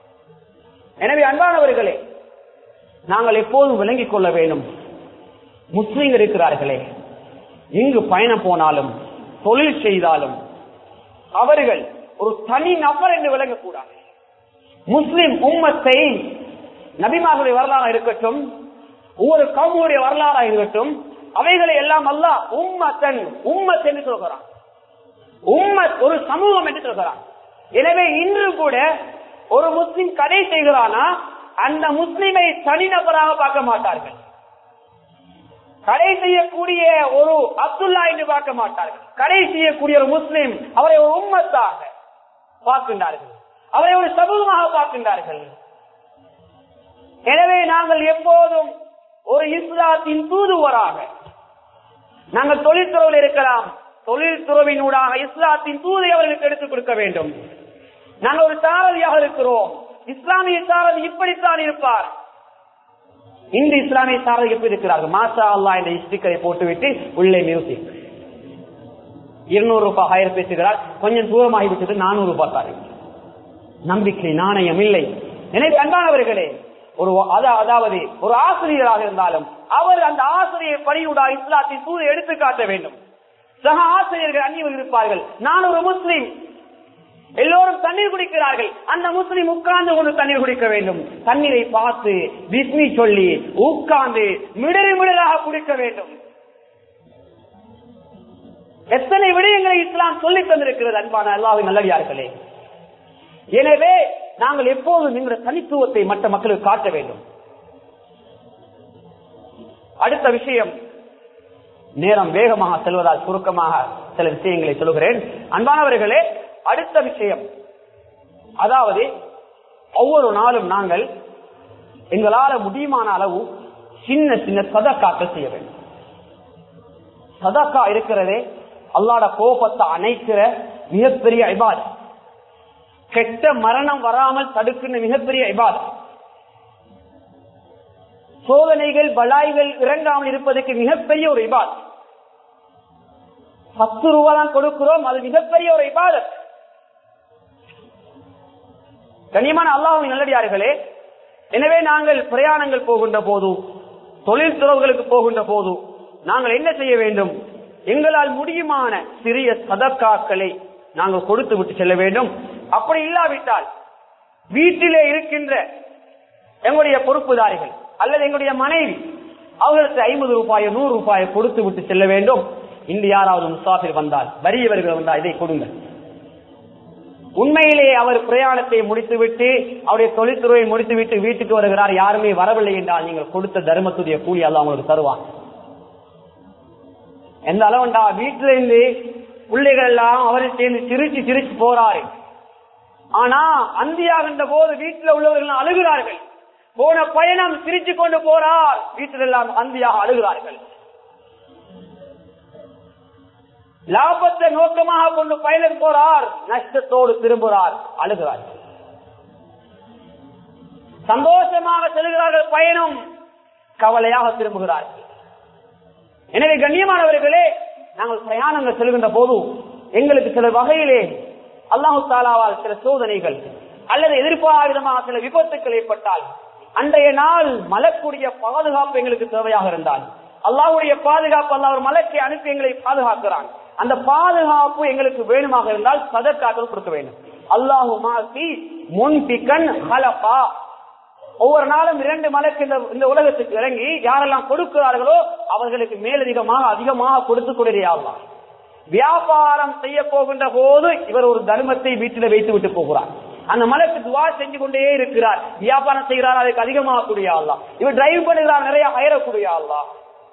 எனவே அன்பானவர்களே நாங்கள் எப்போதும் விளங்கிக் கொள்ள வேண்டும் முஸ்லீம்கள் இருக்கிறார்களே இங்கு பயணம் போனாலும் தொழில் செய்தாலும் அவர்கள் ஒரு தனி நபர் என்று விளங்கக்கூடாது முஸ்லிம் உம்மத்தை நபிமார்களுடைய வரலாறு இருக்கட்டும் ஒவ்வொரு கவுமுடைய வரலாறாக இருக்கட்டும் அவைகளை எல்லாம் அல்ல உம்மத்தன் உம்மத் என்று சொல்கிறான் உம்மத் ஒரு சமூகம் என்று சொல்கிறான் எனவே இன்று கூட ஒரு முஸ்லிம் கடை செய்கிறானா அந்த முஸ்லிமை தனிநபராக பார்க்க மாட்டார்கள் கடை செய்யக்கூடிய ஒரு அப்துல்லா என்று பார்க்க மாட்டார்கள் கடை செய்யக்கூடிய ஒரு முஸ்லிம் அவரை ஒரு உம்மத்தாக பார்க்கின்றார்கள் அவரை ஒரு சமூகமாக பார்க்கின்றார்கள் எனவே நாங்கள் எப்போதும் ஒரு இஸ்லாத்தின் தூதுவராக நாங்கள் தொழில்துறையில் இருக்கலாம் தொழில்துறவினூடாக இஸ்லாத்தின் தூதை அவர்களுக்கு எடுத்துக் கொடுக்க வேண்டும் நாங்கள் ஒரு சாரதியாக இருக்கிறோம் இஸ்லாமிய சாரதி இப்படித்தான் இருப்பார் இந்த இஸ்லாமிய சாரதி எப்படி இருக்கிறார்கள் மாசா அல்லா என்ற ஸ்டிக்கரை போட்டுவிட்டு உள்ளே மியூசிக் இருநூறு ரூபாய் ஹயர் பேசுகிறார் கொஞ்சம் தூரமாகி விட்டது நானூறு ரூபாய் தாரு நம்பிக்கை நாணயம் இல்லை எனவே அன்பானவர்களே ஒரு அதா- அதாவது ஒரு ஆசிரியராக இருந்தாலும் அவர் அந்த ஆசிரியர் பணியுடா இஸ்லாத்தின் தூதை எடுத்து காட்ட வேண்டும் சக ஆசிரியர்கள் அந்நியர்கள் இருப்பார்கள் நான் ஒரு முஸ்லீம் எல்லோரும் தண்ணீர் குடிக்கிறார்கள் அந்த முஸ்லிம் உட்கார்ந்து கொண்டு தண்ணீர் குடிக்க வேண்டும் தண்ணீரை பார்த்து பிஸ்மி சொல்லி உட்கார்ந்து மிடறு மிடராக குடிக்க வேண்டும் எத்தனை விடயங்களை இஸ்லாம் சொல்லித் தந்திருக்கிறது அன்பான அல்லாவின் நல்லடியார்களே எனவே நாங்கள் எப்போதும் எங்களுடைய தனித்துவத்தை மற்ற மக்களுக்கு காட்ட வேண்டும் அடுத்த விஷயம் நேரம் வேகமாக செல்வதால் சுருக்கமாக சில விஷயங்களை சொல்கிறேன் அன்பானவர்களே அடுத்த விஷயம் அதாவது ஒவ்வொரு நாளும் நாங்கள் எங்களால முடியுமான அளவு சின்ன சின்ன சதக்காக்கள் செய்ய வேண்டும் சதக்கா இருக்கிறதே அல்லாட கோபத்தை அணைக்கிற மிகப்பெரிய இபாத் கெட்ட மரணம் வராமல் தடுக்கின்ற மிகப்பெரிய இபாத் சோதனைகள் பலாய்கள் இறங்காமல் இருப்பதற்கு மிகப்பெரிய ஒரு இபாத் பத்து ரூபா தான் கொடுக்கிறோம் அது மிகப்பெரிய ஒரு இபாதத் கண்ணியமான அல்லாஹும் நல்லடியார்களே எனவே நாங்கள் பிரயாணங்கள் போகின்ற போது தொழில் துறவுகளுக்கு போகின்ற போது நாங்கள் என்ன செய்ய வேண்டும் எங்களால் முடியுமான சிறிய சதக்காக்களை நாங்கள் கொடுத்து விட்டு செல்ல வேண்டும் அப்படி இல்லாவிட்டால் வீட்டிலே இருக்கின்ற எங்களுடைய பொறுப்புதாரிகள் அல்லது எங்களுடைய மனைவி அவர்களுக்கு ஐம்பது ரூபாயோ நூறு ரூபாயோ கொடுத்து விட்டு செல்ல வேண்டும் இன்று யாராவது முசாஃபிர் வந்தால் வறியவர்கள் வந்தால் இதை கொடுங்கள் உண்மையிலே அவர் பிரயாணத்தை முடித்துவிட்டு அவருடைய தொழில்துறையை முடித்துவிட்டு வீட்டுக்கு வருகிறார் யாருமே வரவில்லை என்றால் நீங்கள் கொடுத்த தர்மத்துடைய கூலி அல்ல அவங்களுக்கு தருவான் எந்த அளவுண்டா வீட்டில இருந்து பிள்ளைகள் எல்லாம் அவரை சேர்ந்து சிரிச்சு சிரிச்சு போறாரு ஆனா அந்தியாகின்ற போது வீட்டில் உள்ளவர்கள் அழுகிறார்கள் போன பயணம் சிரிச்சு கொண்டு போறார் வீட்டில் எல்லாம் அந்தியாக அழுகிறார்கள் லாபத்தை நோக்கமாக கொண்டு பயணம் போறார் நஷ்டத்தோடு திரும்புகிறார் அழுகிறார் சந்தோஷமாக செல்கிறார்கள் பயணம் கவலையாக திரும்புகிறார்கள் எனவே கண்ணியமானவர்களே நாங்கள் பிரயாணங்கள் செல்கின்ற போது எங்களுக்கு சில வகையிலே அல்லாஹு தாலாவால் சில சோதனைகள் அல்லது எதிர்பாராவிதமாக சில விபத்துக்கள் ஏற்பட்டால் அன்றைய நாள் மலக்கூடிய பாதுகாப்பு எங்களுக்கு தேவையாக இருந்தால் அல்லாஹுடைய பாதுகாப்பு அல்ல ஒரு மலக்கை அனுப்பி எங்களை பாதுகாக்கிறான் அந்த பாதுகாப்பு எங்களுக்கு வேணுமாக இருந்தால் சதற்காக கொடுக்க வேண்டும் அல்லாஹு மாசி முன்பிகன் ஹலபா ஒவ்வொரு நாளும் இரண்டு மலைக்கு இந்த இந்த உலகத்துக்கு இறங்கி யாரெல்லாம் கொடுக்கிறார்களோ அவர்களுக்கு மேலதிகமாக அதிகமாக கொடுத்து கொண்டிருக்கலாம் வியாபாரம் செய்ய போகின்ற போது இவர் ஒரு தர்மத்தை வீட்டில் வைத்து விட்டு போகிறார் அந்த மலைக்கு துவா செஞ்சு கொண்டே இருக்கிறார் வியாபாரம் செய்கிறார் அதுக்கு அதிகமாக கூடிய ஆள்லாம் இவர் டிரைவ் பண்ணுகிறார் நிறைய அயரக்கூடிய ஆள்லாம்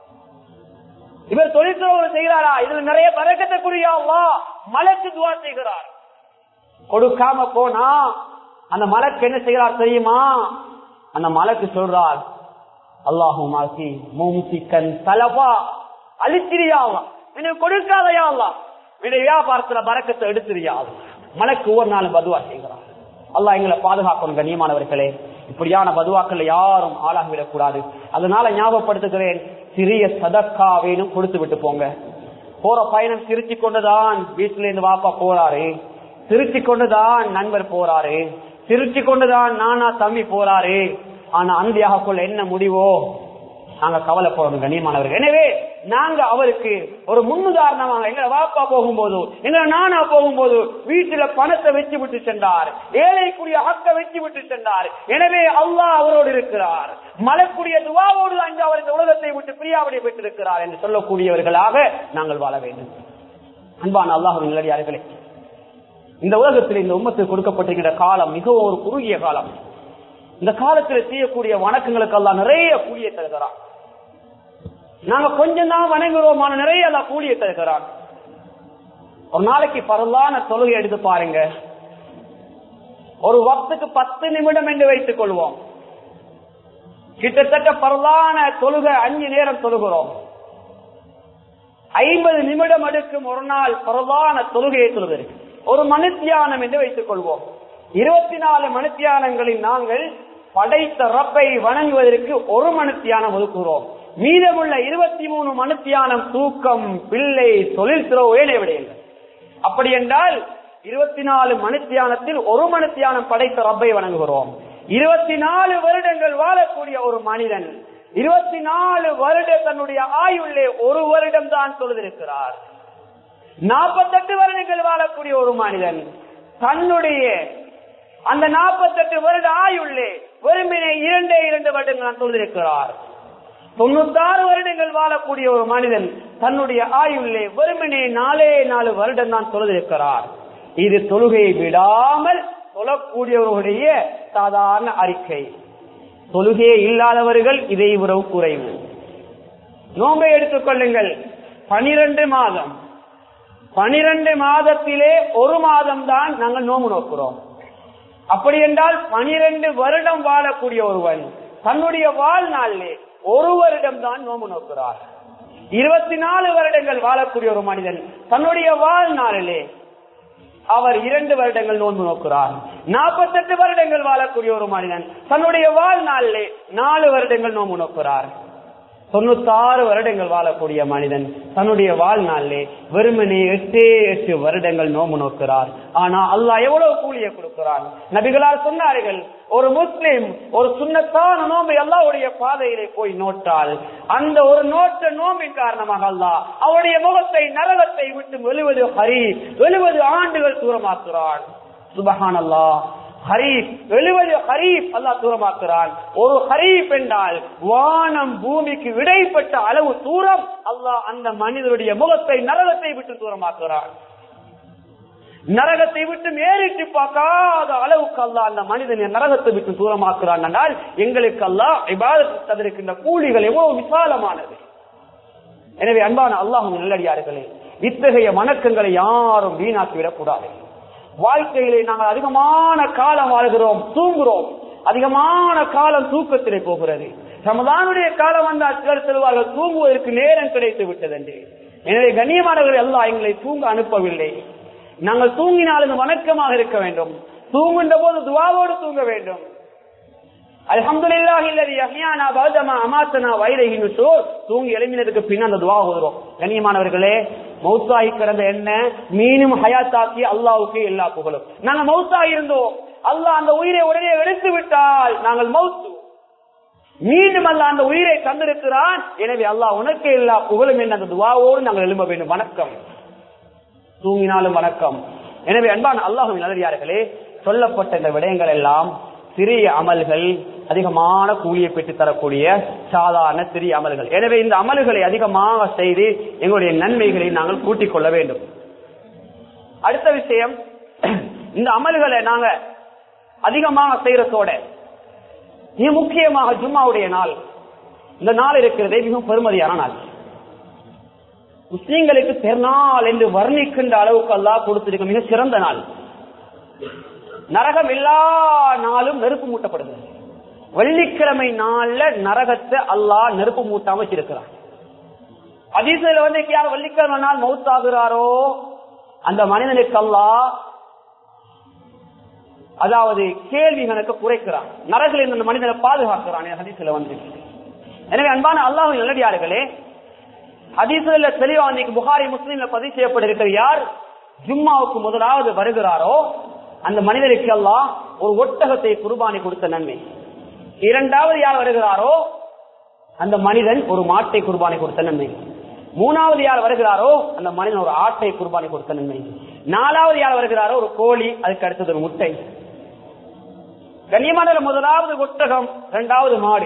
இவர் தொழிற்துறவு செய்கிறாரா இதுல நிறைய பறக்கத்தக்கூடிய ஆள்லா மலைக்கு துவா செய்கிறார் கொடுக்காம போனா அந்த மலைக்கு என்ன செய்கிறார் தெரியுமா அந்த மலைக்கு சொல்றார் அல்லாஹு மாசி மூசிக்கன் தலபா அழிச்சிரியாவா எனக்கு கொடுக்காதையாவா என்னுடைய வியாபாரத்துல பறக்கத்தை எடுத்துறியாது மலைக்கு ஒவ்வொரு நாளும் பதுவா செய்கிறார் அல்லாஹ் எங்களை பாதுகாக்கணும் கண்ணியமானவர்களே இப்படியான பதுவாக்கள் யாரும் ஆளாகிவிடக் கூடாது அதனால ஞாபகப்படுத்துகிறேன் சிறிய சதக்காவேனும் கொடுத்து விட்டு போங்க போற பயணம் சிரிச்சு கொண்டுதான் வீட்டுல இருந்து வாப்பா போறாரு சிரிச்சு கொண்டுதான் நண்பர் போறாரு சிரிச்சு கொண்டுதான் நானா தம்பி போறாரு ஆனா அந்தியாக என்ன முடிவோ நாங்க கவலைப்படணும் கண்ணியமானவர்கள் எனவே நாங்க அவருக்கு ஒரு முன்னுதாரணமாக எங்களை வாப்பா போகும்போது எங்களை நானா போகும்போது வீட்டுல பணத்தை வச்சு விட்டு சென்றார் ஏழைக்குரிய ஹக்க வச்சு விட்டு சென்றார் எனவே அல்லாஹ் அவரோடு இருக்கிறார் மலக்குரிய துவாவோடு அங்கு அவர் இந்த உலகத்தை விட்டு பிரியாவடி பெற்றிருக்கிறார் என்று சொல்லக்கூடியவர்களாக நாங்கள் வாழ வேண்டும் அன்பான அல்லாஹ் நிலடியார்களே இந்த உலகத்தில் இந்த உம்மத்துக்கு கொடுக்கப்பட்டிருக்கிற காலம் மிகவும் ஒரு குறுகிய காலம் இந்த காலத்தில் செய்யக்கூடிய வணக்கங்களுக்கு எல்லாம் நிறைய கூலியை தருகிறான் நாங்க கொஞ்சம் தான் வணங்குறோம் ஆனா நிறைய எல்லாம் கூலியை தருகிறான் ஒரு நாளைக்கு பரவான தொழுகை எடுத்து பாருங்க ஒரு வக்துக்கு பத்து நிமிடம் என்று வைத்துக் கொள்வோம் கிட்டத்தட்ட பரவான தொழுகை அஞ்சு நேரம் தொழுகிறோம் ஐம்பது நிமிடம் எடுக்கும் ஒரு நாள் பரவான தொழுகையை தொழுகிறது ஒரு மனுத்தியானம் என்று வைத்துக் கொள்வோம் இருபத்தி நாலு மனுத்தியானங்களில் நாங்கள் படைத்த ரப்பை வணங்குவதற்கு ஒரு மனுத்தியானம் ஒதுக்குகிறோம் மீதமுள்ள இருபத்தி மூணு மனுத்தியானம் தூக்கம் பிள்ளை தொழில் துறவு விடையுங்கள் அப்படி என்றால் இருபத்தி நாலு மனுத்தியானத்தில் ஒரு மனுத்தியானம் படைத்த ரப்பை வணங்குகிறோம் இருபத்தி நாலு வருடங்கள் வாழக்கூடிய ஒரு மனிதன் இருபத்தி நாலு வருட தன்னுடைய ஆயுள்ளே ஒரு வருடம் தான் தொழுதிருக்கிறார் நாற்பத்தெட்டு வருடங்கள் வாழக்கூடிய ஒரு மனிதன் தன்னுடைய அந்த நாற்பத்தெட்டு வருட ஆயுள்ளே வெறுமனே இரண்டே இரண்டு வருடங்கள் தொழுதிருக்கிறார் தொண்ணூத்தாறு வருடங்கள் வாழக்கூடிய ஒரு மனிதன் தன்னுடைய ஆயுள்ளே வெறுமனே நாலே நாலு வருடம் தான் தொழுதிருக்கிறார் இது தொழுகையை விடாமல் தொழக்கூடியவர்களுடைய சாதாரண அறிக்கை தொழுகையே இல்லாதவர்கள் இதை உறவு குறைவு நோம்பை எடுத்துக் கொள்ளுங்கள் பனிரெண்டு மாதம் பனிரெண்டு மாதத்திலே ஒரு மாதம் தான் நாங்கள் நோம்பு நோக்கிறோம் அப்படி என்றால் பனிரெண்டு வருடம் வாழக்கூடிய ஒருவன் தன்னுடைய வாழ்நாளிலே ஒரு வருடம் தான் நோம்பு நோக்கிறார் இருபத்தி நாலு வருடங்கள் வாழக்கூடிய ஒரு மனிதன் தன்னுடைய வாழ்நாளிலே அவர் இரண்டு வருடங்கள் நோன்பு நோக்கிறார் நாற்பத்தெட்டு வருடங்கள் வாழக்கூடிய ஒரு மனிதன் தன்னுடைய வாழ்நாளிலே நாலு வருடங்கள் நோன்பு நோக்கிறார் தொண்ணூத்தாறு வருடங்கள் வாழக்கூடிய மனிதன் தன்னுடைய வாழ்நாளிலே வெறுமனே எட்டே எட்டு வருடங்கள் நோம்பு நோக்கிறார் ஆனா அல்லாஹ் எவ்வளவு கூலியை கொடுக்கிறான் நபிகளார் சொன்னார்கள் ஒரு முஸ்லிம் ஒரு சுண்ணத்தான நோம்பை அல்லாவுடைய பாதையிலே போய் நோட்டால் அந்த ஒரு நோட்ட நோம்பின் காரணமாக அல்லாஹ் அவருடைய முகத்தை நரகத்தை விட்டு எழுவது ஹரி எழுபது ஆண்டுகள் தூரமாக்குறான் சுபஹான் அல்லாஹ் ஹரீப் எழுபது ஹரீப் அல்லா தூரமாக்குறான் ஒரு ஹரீப் என்றால் வானம் பூமிக்கு இடைப்பட்ட அளவு தூரம் அல்லாஹ் அந்த மனிதனுடைய முகத்தை நரகத்தை விட்டு தூரமாக்குறான் நரகத்தை விட்டு மேறிட்டு பார்க்காத அளவுக்கு அல்லா அந்த மனிதனை நரகத்தை விட்டு தூரமாக்குறான் என்றால் எங்களுக்கு அல்லா இபாதத்து தந்திருக்கின்ற கூலிகள் எவ்வளவு விசாலமானது எனவே அன்பான அல்லாஹும் நல்லடியார்களே இத்தகைய வணக்கங்களை யாரும் வீணாக்கி விடக்கூடாது வாழ்க்கையிலே நாங்கள் அதிகமான காலம் வாழ்கிறோம் தூங்குகிறோம் அதிகமான காலம் தூக்கத்திலே போகிறது ரமதானுடைய காலம் வந்தால் சிலர் செல்வார்கள் தூங்குவதற்கு நேரம் கிடைத்து விட்டது என்று எனவே கண்ணியமானவர்கள் எல்லாம் எங்களை தூங்க அனுப்பவில்லை நாங்கள் தூங்கினாலும் வணக்கமாக இருக்க வேண்டும் தூங்குகின்ற போது துவாவோடு தூங்க வேண்டும் தூங்கி எழுப்பினதுக்கு பின் அந்த துவா ஓதுறோம் கண்ணியமானவர்களே மௌத்தாகி கிடந்த என்ன மீனும் ஹயாத்தாக்கி அல்லாவுக்கு எல்லா புகழும் நாங்கள் மௌத்தாகி இருந்தோம் அல்லாஹ் அந்த உயிரை உடனே எடுத்து விட்டால் நாங்கள் மௌத்து மீண்டும் அல்ல அந்த உயிரை தந்திருக்கிறான் எனவே அல்லாஹ் உனக்கு எல்லா புகழும் என்ற அந்த துவாவோடு நாங்கள் எழும்ப வேண்டும் வணக்கம் தூங்கினாலும் வணக்கம் எனவே அன்பான அல்லாஹுவின் நல்லதார்களே சொல்லப்பட்ட இந்த விடயங்கள் எல்லாம் சிறிய அமல்கள் அதிகமான கூலியை பெற்று தரக்கூடிய சாதாரண சிறிய அமல்கள் எனவே இந்த அமல்களை அதிகமாக செய்து எங்களுடைய நன்மைகளை நாங்கள் கூட்டிக் கொள்ள வேண்டும் அடுத்த விஷயம் இந்த அமல்களை நாங்க அதிகமாக செய்யறதோட மிக முக்கியமாக ஜும்மாவுடைய நாள் இந்த நாள் இருக்கிறதே மிகவும் பெருமதியான நாள் முஸ்லீம்களுக்கு பெருநாள் என்று வர்ணிக்கின்ற அளவுக்கு அல்லாஹ் கொடுத்திருக்க மிக சிறந்த நாள் நரகம் எல்லா நாளும் நெருப்பு மூட்டப்படுகிறது வெள்ளிக்கிழமை நாள்ல நரகத்தை அல்லாஹ் நெருப்பு மூட்டாம வச்சிருக்கிறான் அதிசயில வந்து யார் வெள்ளிக்கிழமை நாள் மவுத்தாகிறாரோ அந்த மனிதனுக்கு அல்லாஹ் அதாவது கேள்வி கணக்கு குறைக்கிறான் நரகில் இந்த மனிதனை பாதுகாக்கிறான் ஹதீஸ்ல வந்து எனவே அன்பான அல்லாஹ் நல்லடியார்களே ஹதீஸ்ல தெளிவா இன்னைக்கு புகாரி முஸ்லீம்ல பதிவு செய்யப்பட்டிருக்கிற யார் ஜும்மாவுக்கு முதலாவது வருகிறாரோ அந்த மனிதருக்கு எல்லாம் ஒரு ஒட்டகத்தை குர்பானி கொடுத்த நன்மை இரண்டாவது யார் வருகிறாரோ அந்த மனிதன் ஒரு மாட்டை குர்பானி கொடுத்த நன்மை மூணாவது யார் வருகிறாரோ அந்த மனிதன் ஒரு ஆட்டை குர்பானி கொடுத்த நன்மை நாலாவது யார் வருகிறாரோ ஒரு கோழி அதுக்கு அடுத்தது ஒரு முட்டை கண்ணியமான முதலாவது ஒட்டகம் இரண்டாவது மாடு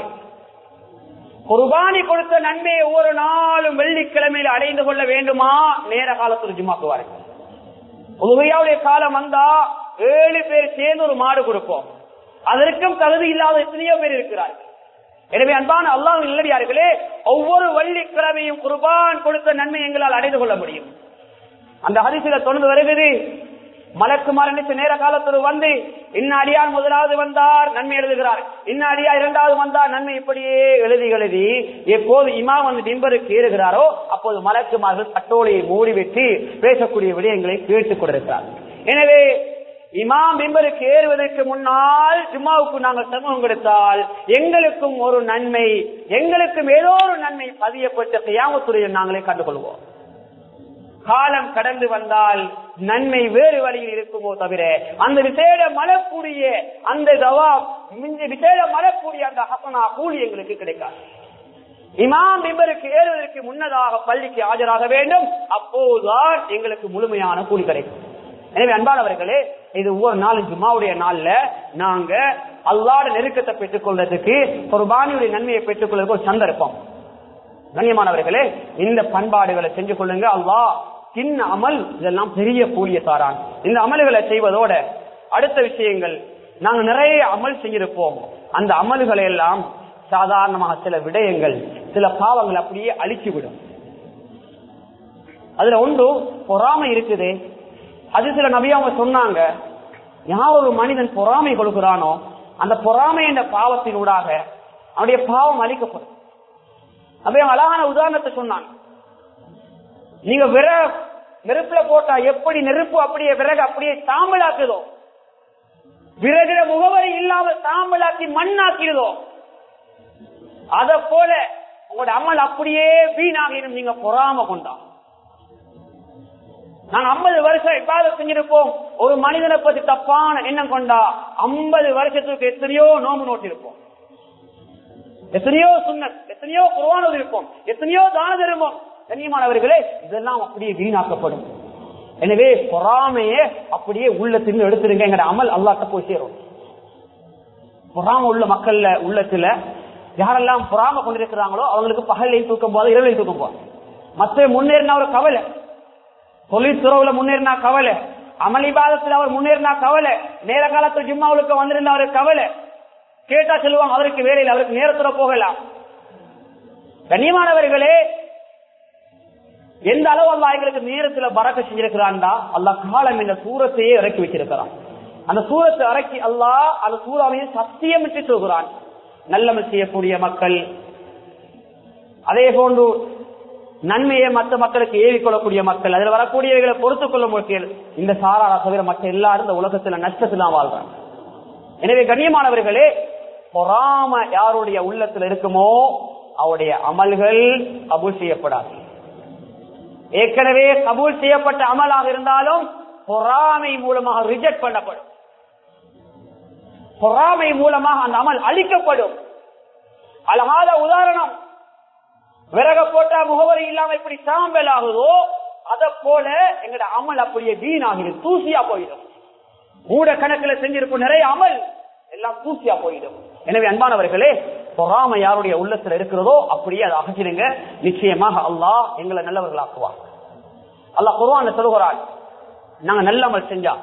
குர்பானி கொடுத்த நன்மையை ஒவ்வொரு நாளும் வெள்ளிக்கிழமையில் அடைந்து கொள்ள வேண்டுமா நேர காலத்தில் ஜும்மாக்குவார்கள் உதவியாவுடைய காலம் வந்தா ஏழு பேர் சேர்ந்து ஒரு மாடு கொடுப்போம் அதற்கும் தகுதி இல்லாத எத்தனையோ பேர் இருக்கிறார்கள் எனவே அன்பான அல்லாஹ் இல்லடியார்களே ஒவ்வொரு வள்ளிக்கிழமையும் குர்பான் கொடுத்த நன்மை எங்களால் அடைந்து கொள்ள முடியும் அந்த ஹரிசில தொடர்ந்து வருகிறது மலக்குமார் நினைச்ச நேர காலத்தில் வந்து இன்ன அடியார் முதலாவது வந்தார் நன்மை எழுதுகிறார் இன்ன அடியார் இரண்டாவது வந்தார் நன்மை இப்படியே எழுதி எழுதி எப்போது இமா வந்து டிம்பருக்கு ஏறுகிறாரோ அப்போது மலக்குமார்கள் கட்டோலையை மூடிவிட்டு பேசக்கூடிய விடயங்களை கேட்டுக் கொண்டிருக்கிறார் எனவே இமாம் பிம்பருக்கு ஏறுவதற்கு முன்னால் ஜும்மாவுக்கு நாங்கள் சமூகம் கொடுத்தால் எங்களுக்கும் ஒரு நன்மை எங்களுக்கும் ஏதோ ஒரு நன்மை பதியப்பட்ட கையாமத்துறையை நாங்களே கண்டுகொள்வோம் காலம் கடந்து வந்தால் நன்மை வேறு வழியில் இருக்குமோ தவிர அந்த விசேட மலக்கூடிய அந்த தவா விசேட மலக்கூடிய அந்த ஹசனா கூலி எங்களுக்கு கிடைக்காது இமாம் பிம்பருக்கு ஏறுவதற்கு முன்னதாக பள்ளிக்கு ஆஜராக வேண்டும் அப்போதுதான் எங்களுக்கு முழுமையான கூலி கிடைக்கும் எனவே அன்பானவர்களே இது ஒவ்வொரு நாளும் ஜும்மாவுடைய நாள்ல நாங்க அல்லாட நெருக்கத்தை பெற்றுக் கொள்றதுக்கு ஒரு பாணியுடைய நன்மையை பெற்றுக் கொள்றதுக்கு ஒரு சந்தர்ப்பம் கண்ணியமானவர்களே இந்த பண்பாடுகளை செஞ்சு கொள்ளுங்க அல்லாஹ் சின்ன அமல் இதெல்லாம் பெரிய கூலிய தாரான் இந்த அமல்களை செய்வதோட அடுத்த விஷயங்கள் நாங்க நிறைய அமல் செஞ்சிருப்போம் அந்த அமல்களை எல்லாம் சாதாரணமாக சில விடயங்கள் சில பாவங்கள் அப்படியே அழிச்சு விடும் அதுல ஒன்று பொறாமை இருக்குது அது சில நபி அவங்க சொன்னாங்க யார் ஒரு மனிதன் பொறாமை கொடுக்கிறானோ அந்த பொறாமை என்ற பாவத்தினூடாக அவனுடைய பாவம் அழிக்கப்படும் அப்படி அவங்க அழகான உதாரணத்தை சொன்னாங்க நீங்க விற நெருப்புல போட்டா எப்படி நெருப்பு அப்படியே விறகு அப்படியே சாம்பலாக்குதோ விறகுல முகவரி இல்லாம சாம்பலாக்கி மண்ணாக்கிடுதோ அத போல உங்களோட அமல் அப்படியே வீணாகிடும் நீங்க பொறாம கொண்டா நாங்க ஐம்பது வருஷம் இப்பாத செஞ்சிருப்போம் ஒரு மனிதனை பத்தி தப்பான எண்ணம் கொண்டா ஐம்பது வருஷத்துக்கு எத்தனையோ நோம்பு நோட்டிருப்போம் எத்தனையோ சுண்ணத் எத்தனையோ குர்வானது இருப்போம் எத்தனையோ தான தருவோம் கண்ணியமானவர்களே இதெல்லாம் அப்படியே வீணாக்கப்படும் எனவே பொறாமையே அப்படியே உள்ளத்திலிருந்து எடுத்துருங்க எங்க அமல் அல்லாட்ட போய் சேரும் பொறாம உள்ள மக்கள்ல உள்ளத்துல யாரெல்லாம் பொறாம கொண்டிருக்கிறாங்களோ அவங்களுக்கு பகலையும் தூக்கம் போது இரவையும் தூக்கம் போது மற்ற முன்னேறின ஒரு கவலை தொழில்துறவுல முன்னேறினா கவலை அமளிபாதத்தில் அவர் முன்னேறினா கவலை நேர காலத்தில் ஜிம்மாவுக்கு வந்திருந்த அவருக்கு கவலை கேட்டா சொல்லுவாங்க அவருக்கு வேலையில் அவருக்கு நேரத்துல போகலாம் கண்ணியமானவர்களே எந்த அளவு அல்லா எங்களுக்கு நேரத்துல பறக்க செஞ்சிருக்கிறான்டா அல்லா காலம் இந்த சூரத்தையே இறக்கி வச்சிருக்கிறான் அந்த சூரத்தை இறக்கி அல்லாஹ் அந்த சூறாவையும் சத்தியமிட்டு சொல்கிறான் நல்லமல் செய்யக்கூடிய மக்கள் அதே போன்று நன்மையை மற்ற மக்களுக்கு ஏவிக்கொள்ளக்கூடிய மக்கள் அதில் வரக்கூடியவைகளை பொறுத்துக் கொள்ளும் மக்கள் இந்த சாராரா தவிர மற்ற எல்லாரும் இந்த உலகத்துல நஷ்டத்துல வாழ்றாங்க எனவே கண்ணியமானவர்களே பொறாம யாருடைய உள்ளத்தில் இருக்குமோ அவருடைய அமல்கள் கபூல் செய்யப்படாது ஏற்கனவே கபூல் செய்யப்பட்ட அமலாக இருந்தாலும் பொறாமை மூலமாக ரிஜெக்ட் பண்ணப்படும் பொறாமை மூலமாக அந்த அமல் அழிக்கப்படும் அழகாத உதாரணம் விறக போட்டா முகவரி இல்லாம இப்படி சாம்பல் ஆகுதோ அத போல எங்கட அமல் அப்படியே வீணாகிடும் தூசியா போயிடும் மூட கணக்குல செஞ்சிருக்கும் நிறைய அமல் எல்லாம் தூசியா போயிடும் எனவே அன்பானவர்களே பொறாம யாருடைய உள்ளத்துல இருக்கிறதோ அப்படியே அதை அகற்றிடுங்க நிச்சயமாக அல்லாஹ் எங்களை நல்லவர்களாக்குவார் அல்லாஹ் குர்ஆன்ல சொல்கிறான் நாங்க நல்லமல் செஞ்சா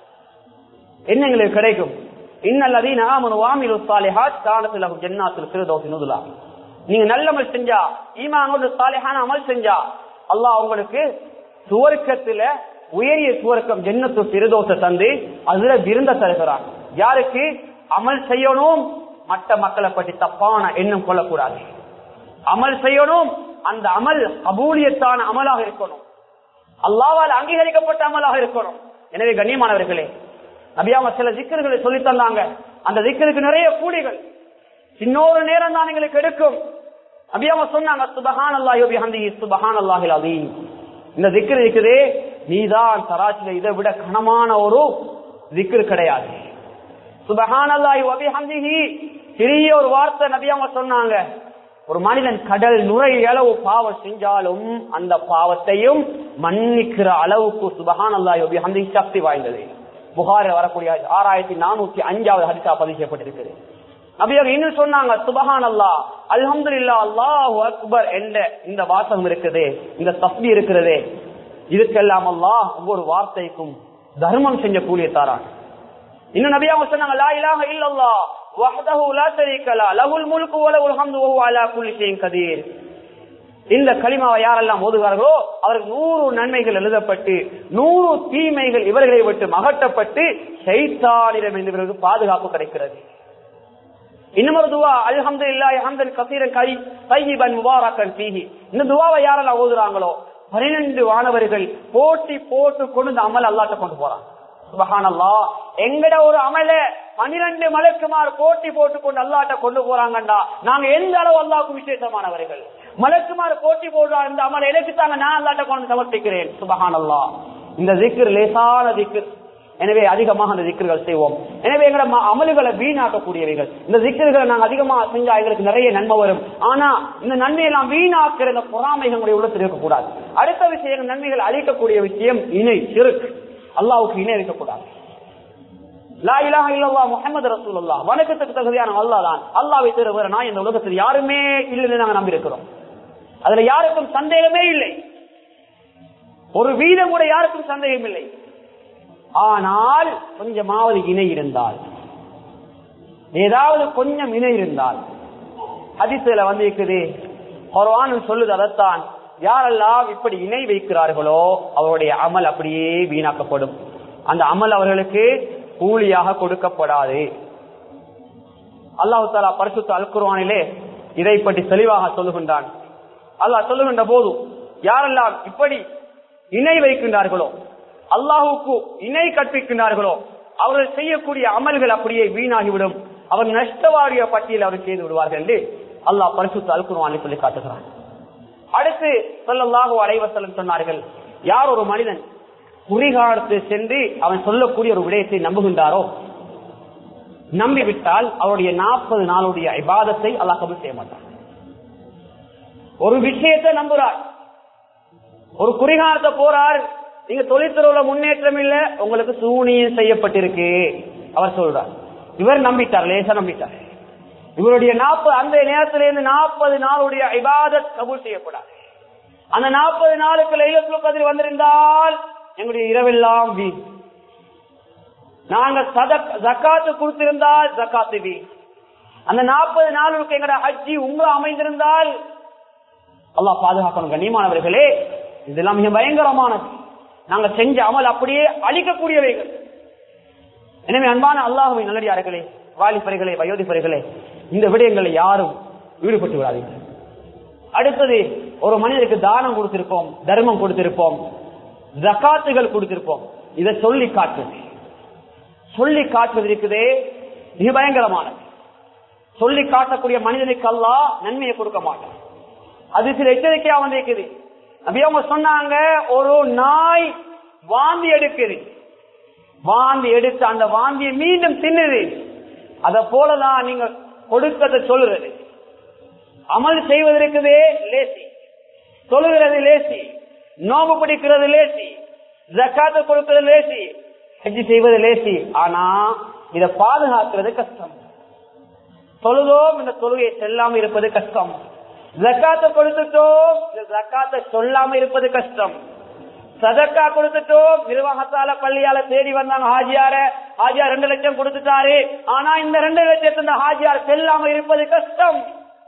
என்ன எங்களுக்கு கிடைக்கும் இன்னல்லதீன ஆமனு வாமிலு ஸாலிஹாத் கானத் லஹும் ஜன்னாத்துல் ஃபிர்தௌஸி நுதுலா நீங்க நல்லமல் செஞ்சா ஈமானோடு சாலிஹான அமல் செஞ்சா அல்லாஹ் உங்களுக்கு சுவர்க்கத்துல உயரிய சுவர்க்கம் ஜன்னத்து பிரதோஷ தந்து அதுல விருந்த தருகிறான் யாருக்கு அமல் செய்யணும் மற்ற மக்களை பற்றி தப்பான எண்ணம் கொள்ளக்கூடாது அமல் செய்யணும் அந்த அமல் அபூலியத்தான அமலாக இருக்கணும் அல்லாவால் அங்கீகரிக்கப்பட்ட அமலாக இருக்கணும் எனவே கண்ணியமானவர்களே நபியாம சில திக்கர்களை சொல்லி தந்தாங்க அந்த திக்கருக்கு நிறைய கூலிகள் இன்னொரு நேரம் தான் எங்களுக்கு எடுக்கும் நபியாம சொன்னாங்க சுபஹான் அல்லாஹி சுபஹான் அல்லாஹில் அதீம் இந்த திக்கர் இருக்குதே நீதான் தராசில இதை விட கனமான ஒரு திக்கர் கிடையாது சுபஹான் அல்லாஹி அபிஹந்திஹி சிறிய ஒரு வார்த்தை நபியாம சொன்னாங்க ஒரு மனிதன் கடல் நுரை அளவு பாவம் செஞ்சாலும் அந்த பாவத்தையும் மன்னிக்கிற அளவுக்கு சுபஹான் அல்லாஹி அபிஹந்தி சக்தி வாய்ந்தது புகார வரக்கூடிய ஆறாயிரத்தி நானூத்தி அஞ்சாவது ஹரிசா பதிவு செய்யப்பட்டிருக்கிறது நபியாக இன்னும் சொன்னாங்க சுபஹான் அல்லா அல்ஹம்து இல்லா அல்லாஹு அக்பர் என்ற இந்த வாசகம் இருக்குது இந்த தஸ்பி இருக்கிறதே இதுக்கெல்லாம் அல்லாஹ் ஒவ்வொரு வார்த்தைக்கும் தர்மம் செஞ்ச கூலிய தாரான் இன்னும் நபியாக சொன்னாங்க லா இலாஹ இல்லல்லாஹ் வஹ்தஹு லா ஷரீக லா லஹுல் முல்கு வ லஹுல் ஹம்து வ ஹுவ அலா குல்லி ஷைஇன் கதீர் இந்த களிமாவை யாரெல்லாம் ஓதுகிறார்களோ அவருக்கு நூறு நன்மைகள் எழுதப்பட்டு நூறு தீமைகள் இவர்களை விட்டு மகட்டப்பட்டு சைத்தானிடம் இவர்களுக்கு பாதுகாப்பு கிடைக்கிறது இன்னமொரு துவா அல்ஹம்து இல்லாஹி ஹம்தன் கசீரன் கை தையிபன் முபாரக்கன் ஃபீஹி இந்த துவாவை யாரெல்லாம் ஓதுறாங்களோ பன்னிரண்டு வானவர்கள் போட்டி போட்டு கொண்டு இந்த அமல் அல்லாட்ட கொண்டு போறாங்க சுபஹானல்லா எங்கட ஒரு அமல பனிரெண்டு மலக்குமார் போட்டி போட்டு கொண்டு அல்லாட்ட கொண்டு போறாங்கண்டா நாங்க எந்த அளவு அல்லாவுக்கு விசேஷமானவர்கள் மலக்குமார் போட்டி போடுறா இந்த அமலை எனக்கு தாங்க நான் அல்லாட்ட கொண்டு சமர்ப்பிக்கிறேன் சுபஹானல்லா இந்த திக்ர் லேசான திக்ர் எனவே அதிகமாக அந்த திக்கர்கள் செய்வோம் எனவே எங்களை அமல்களை வீணாக்கக்கூடியவைகள் இந்த திக்கர்களை நாங்கள் அதிகமாக செஞ்சா எங்களுக்கு நிறைய நன்மை வரும் ஆனா இந்த நன்மையெல்லாம் வீணாக்குற இந்த பொறாமைகளுடைய உள்ளத்தில் இருக்கக்கூடாது அடுத்த விஷயம் நன்மைகள் அளிக்கக்கூடிய விஷயம் இணை சிறுக்கு அல்லாவுக்கு இணை இருக்கக்கூடாது லா இலாஹ இல்லல்லா முஹம்மது ரசூலுல்லாஹ் வணக்கத்துக்கு தகுதியான அல்லாஹ் தான் அல்லாஹ்வை தவிர நான் இந்த உலகத்தில் யாருமே இல்லைன்னு நாங்க நம்பி இருக்கிறோம் அதுல யாருக்கும் சந்தேகமே இல்லை ஒரு வீதம் கூட யாருக்கும் சந்தேகம் இல்லை ஆனால் கொஞ்சமாவது இணை இருந்தால் ஏதாவது கொஞ்சம் இணை இருந்தால் அதிசயில வந்து இருக்குது குர்ஆன் சொல்லுது அதைத்தான் யாரெல்லாம் இப்படி இணை வைக்கிறார்களோ அவருடைய அமல் அப்படியே வீணாக்கப்படும் அந்த அமல் அவர்களுக்கு கூலியாக கொடுக்கப்படாது அல்லாஹு தாலா பரிசுத்த அல்குர்வானிலே இதை பற்றி தெளிவாக சொல்லுகின்றான் அல்லாஹ் சொல்லுகின்ற போது யாரெல்லாம் இப்படி இணை வைக்கின்றார்களோ அல்லாஹுக்கு இணை கற்பிக்கின்றார்களோ அவர்கள் செய்யக்கூடிய அமல்கள் அப்படியே வீணாகிவிடும் அவர் நஷ்டவாரிய பட்டியல் அவர் செய்து விடுவார்கள் என்று அல்லாஹ் பரிசுத்த அல்குருவானை சொல்லி காட்டுகிறான் அடுத்து சொல்லல்லாஹு அலைவசலம் சொன்னார்கள் யார் ஒரு மனிதன் குறிகாலத்து சென்று அவன் சொல்லக்கூடிய ஒரு விடயத்தை நம்புகின்றாரோ நம்பிவிட்டால் அவருடைய நாற்பது நாளுடைய இபாதத்தை அல்லாஹ் கபூல் செய்ய மாட்டான் ஒரு விஷயத்தை நம்புறார் ஒரு குறிகாலத்தை போறார் நீங்க தொழில்துறையில முன்னேற்றம் இல்ல உங்களுக்கு சூனியம் செய்யப்பட்டிருக்கு அவர் சொல்றார் இவர் நம்பிட்டார் லேசா நம்பிட்டார் இவருடைய நாற்பது அந்த நேரத்திலிருந்து நாற்பது நாளுடைய இபாதத் கபூல் செய்யப்படாது அந்த நாற்பது நாளுக்கு லைலத்துல கதிர் வந்திருந்தால் எங்களுடைய இரவெல்லாம் வீண் நாங்க ஜக்காத்து கொடுத்திருந்தால் ஜக்காத்து வீண் அந்த நாற்பது நாளுக்கு எங்களோட ஹஜ்ஜி உங்களை அமைந்திருந்தால் அல்லாஹ் பாதுகாக்கணும் கண்ணியமானவர்களே இதெல்லாம் மிக பயங்கரமானது நாங்க செஞ்ச அமல் அப்படியே அழிக்கக்கூடியவைகள் எனவே அன்பான அல்லாஹுவை நல்லடியார்களே வாலிபர்களே வயோதிபர்களே இந்த விடயங்களை யாரும் ஈடுபட்டு விடாதீர்கள் அடுத்தது ஒரு மனிதருக்கு தானம் கொடுத்திருப்போம் தர்மம் கொடுத்திருப்போம் ஜக்காத்துகள் கொடுத்திருப்போம் இதை சொல்லி காட்டுவது சொல்லி காட்டுவது இருக்குதே மிக பயங்கரமானது சொல்லி காட்டக்கூடிய மனிதனுக்கு அல்லா நன்மையை கொடுக்க மாட்டான் அது சில எச்சரிக்கையா வந்திருக்குது அப்படி அவங்க சொன்னாங்க ஒரு நாய் வாந்தி எடுக்குது வாந்தி எடுத்து அந்த வாந்தியை மீண்டும் தின்னுது அத போலதான் நீங்க கொடுக்கத சொல்லுறது அமல் செய்வதற்குதே லேசி சொல்லுகிறது லேசி நோம்பு பிடிக்கிறது லேசி ஜக்காத்து கொடுக்கிறது லேசி ஹஜ்ஜி செய்வது லேசி ஆனா இதை பாதுகாக்கிறது கஷ்டம் தொழுதோம் இந்த தொழுகையை செல்லாம இருப்பது கஷ்டம் ஜக்காத்தை கொடுத்துட்டோம் இந்த ஜக்காத்தை சொல்லாம இருப்பது கஷ்டம் சதக்கா கொடுத்துட்டோம் நிர்வாகத்தால பள்ளியால தேடி வந்தாங்க ஹாஜியார ஹாஜியார் ரெண்டு லட்சம் கொடுத்துட்டாரு ஆனா இந்த ரெண்டு லட்சத்து இந்த ஹாஜியார் செல்லாம இருப்பது கஷ்டம்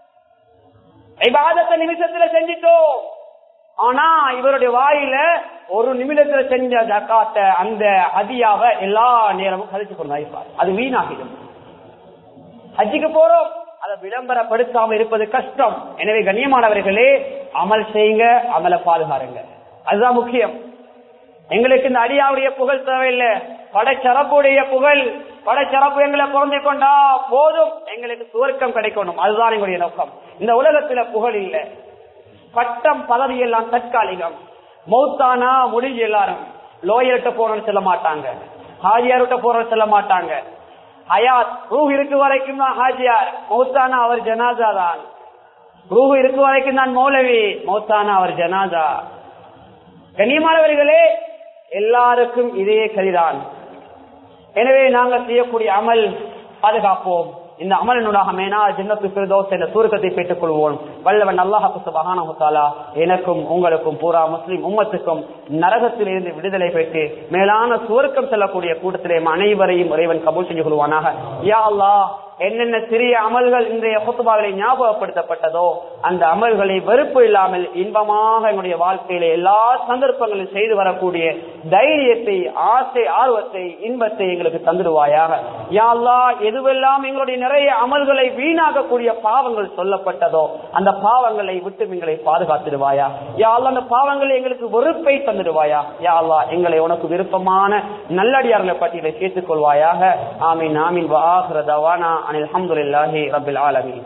இபாதத்தை நிமிஷத்துல செஞ்சிட்டோம் ஆனா இவருடைய வாயில ஒரு நிமிடத்துல செஞ்ச ஜக்காத்த அந்த ஹதியாவை எல்லா நேரமும் கழிச்சு கொண்டாயிருப்பார் அது வீணாகிடும் ஹஜ்ஜிக்கு போறோம் அதை விளம்பரப்படுத்தாம இருப்பது கஷ்டம் எனவே கண்ணியமானவர்களே அமல் செய்யுங்க அமலை பாதுகாருங்க அதுதான் முக்கியம் எங்களுக்கு இந்த அடியாவுடைய புகழ் தேவையில்லை படைச்சரப்புடைய புகழ் படைச்சரப்பு எங்களை குறைந்து கொண்டா போதும் எங்களுக்கு சுவர்க்கம் கிடைக்கணும் அதுதான் எங்களுடைய நோக்கம் இந்த உலகத்துல புகழ் இல்லை பட்டம் பதவி எல்லாம் தற்காலிகம் மௌத்தானா முடிஞ்சு எல்லாரும் லோயர்கிட்ட போறோம்னு சொல்ல மாட்டாங்க ஹாஜியார்கிட்ட போறோம்னு சொல்ல மாட்டாங்க ஹயாத் ரூஹ் இருக்கு வரைக்கும் தான் ஹாஜியார் மௌத்தானா அவர் ஜனாதா தான் ரூஹ் இருக்கு வரைக்கும் தான் மௌலவி மௌத்தானா அவர் ஜனாதா கண்ணியமானவர்களே எல்லாருக்கும் இதே கதிதான் எனவே நாங்கள் செய்யக்கூடிய அமல் பாதுகாப்போம் இந்த அமலினூடாக மேனா ஜின்னத்து பிரதோஸ் என்ற சூரக்கத்தை பெற்றுக் கொள்வோம் வல்லவன் அல்லாஹு சுபஹானஹுத்தாலா எனக்கும் உங்களுக்கும் பூரா முஸ்லிம் உம்மத்துக்கும் நரகத்திலிருந்து விடுதலை பெற்று மேலான சுவர்க்கம் செல்லக்கூடிய கூட்டத்திலே அனைவரையும் இறைவன் கபூல் செஞ்சு கொள்வானாக யா அல்லாஹ் என்னென்ன சிறிய அமல்கள் இன்றைய குத்துபாவிலே ஞாபகப்படுத்தப்பட்டதோ அந்த அமல்களை வெறுப்பு இல்லாமல் இன்பமாக என்னுடைய வாழ்க்கையில எல்லா சந்தர்ப்பங்களிலும் செய்து வரக்கூடிய தைரியத்தை ஆசை ஆர்வத்தை இன்பத்தை எங்களுக்கு தந்துடுவாயாக யாழ்லா எதுவெல்லாம் எங்களுடைய நிறைய அமல்களை வீணாக்கக்கூடிய பாவங்கள் சொல்லப்பட்டதோ அந்த பாவங்களை விட்டு எங்களை பாதுகாத்துடுவாயா யாழ்லா அந்த பாவங்களை எங்களுக்கு வெறுப்பை தந்துடுவாயா யாழ்லா எங்களை உனக்கு விருப்பமான நல்லடியார்களை பட்டியலை சேர்த்துக் கொள்வாயாக ஆமீன் ஆமீன் வாஹ்ரதவானா அனில் அல்ஹம்துலில்லாஹி ரபில் ஆலமீன்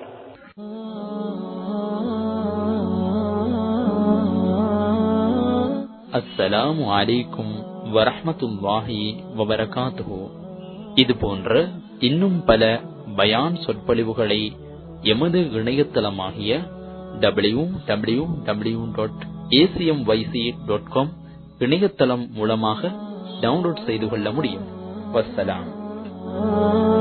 அஸ்ஸலாமு அலைக்கும் வரஹ்மத்துல்லாஹி வபரகாத்துஹு இது போன்ற இன்னும் பல பயான் சொற்பொழிவுகளை எமது இணையதளமாகிய W W W dot ACM YC dot com இணையதளம் மூலமாக டவுன்லோட் செய்து கொள்ள முடியும் வஸ்ஸலாம்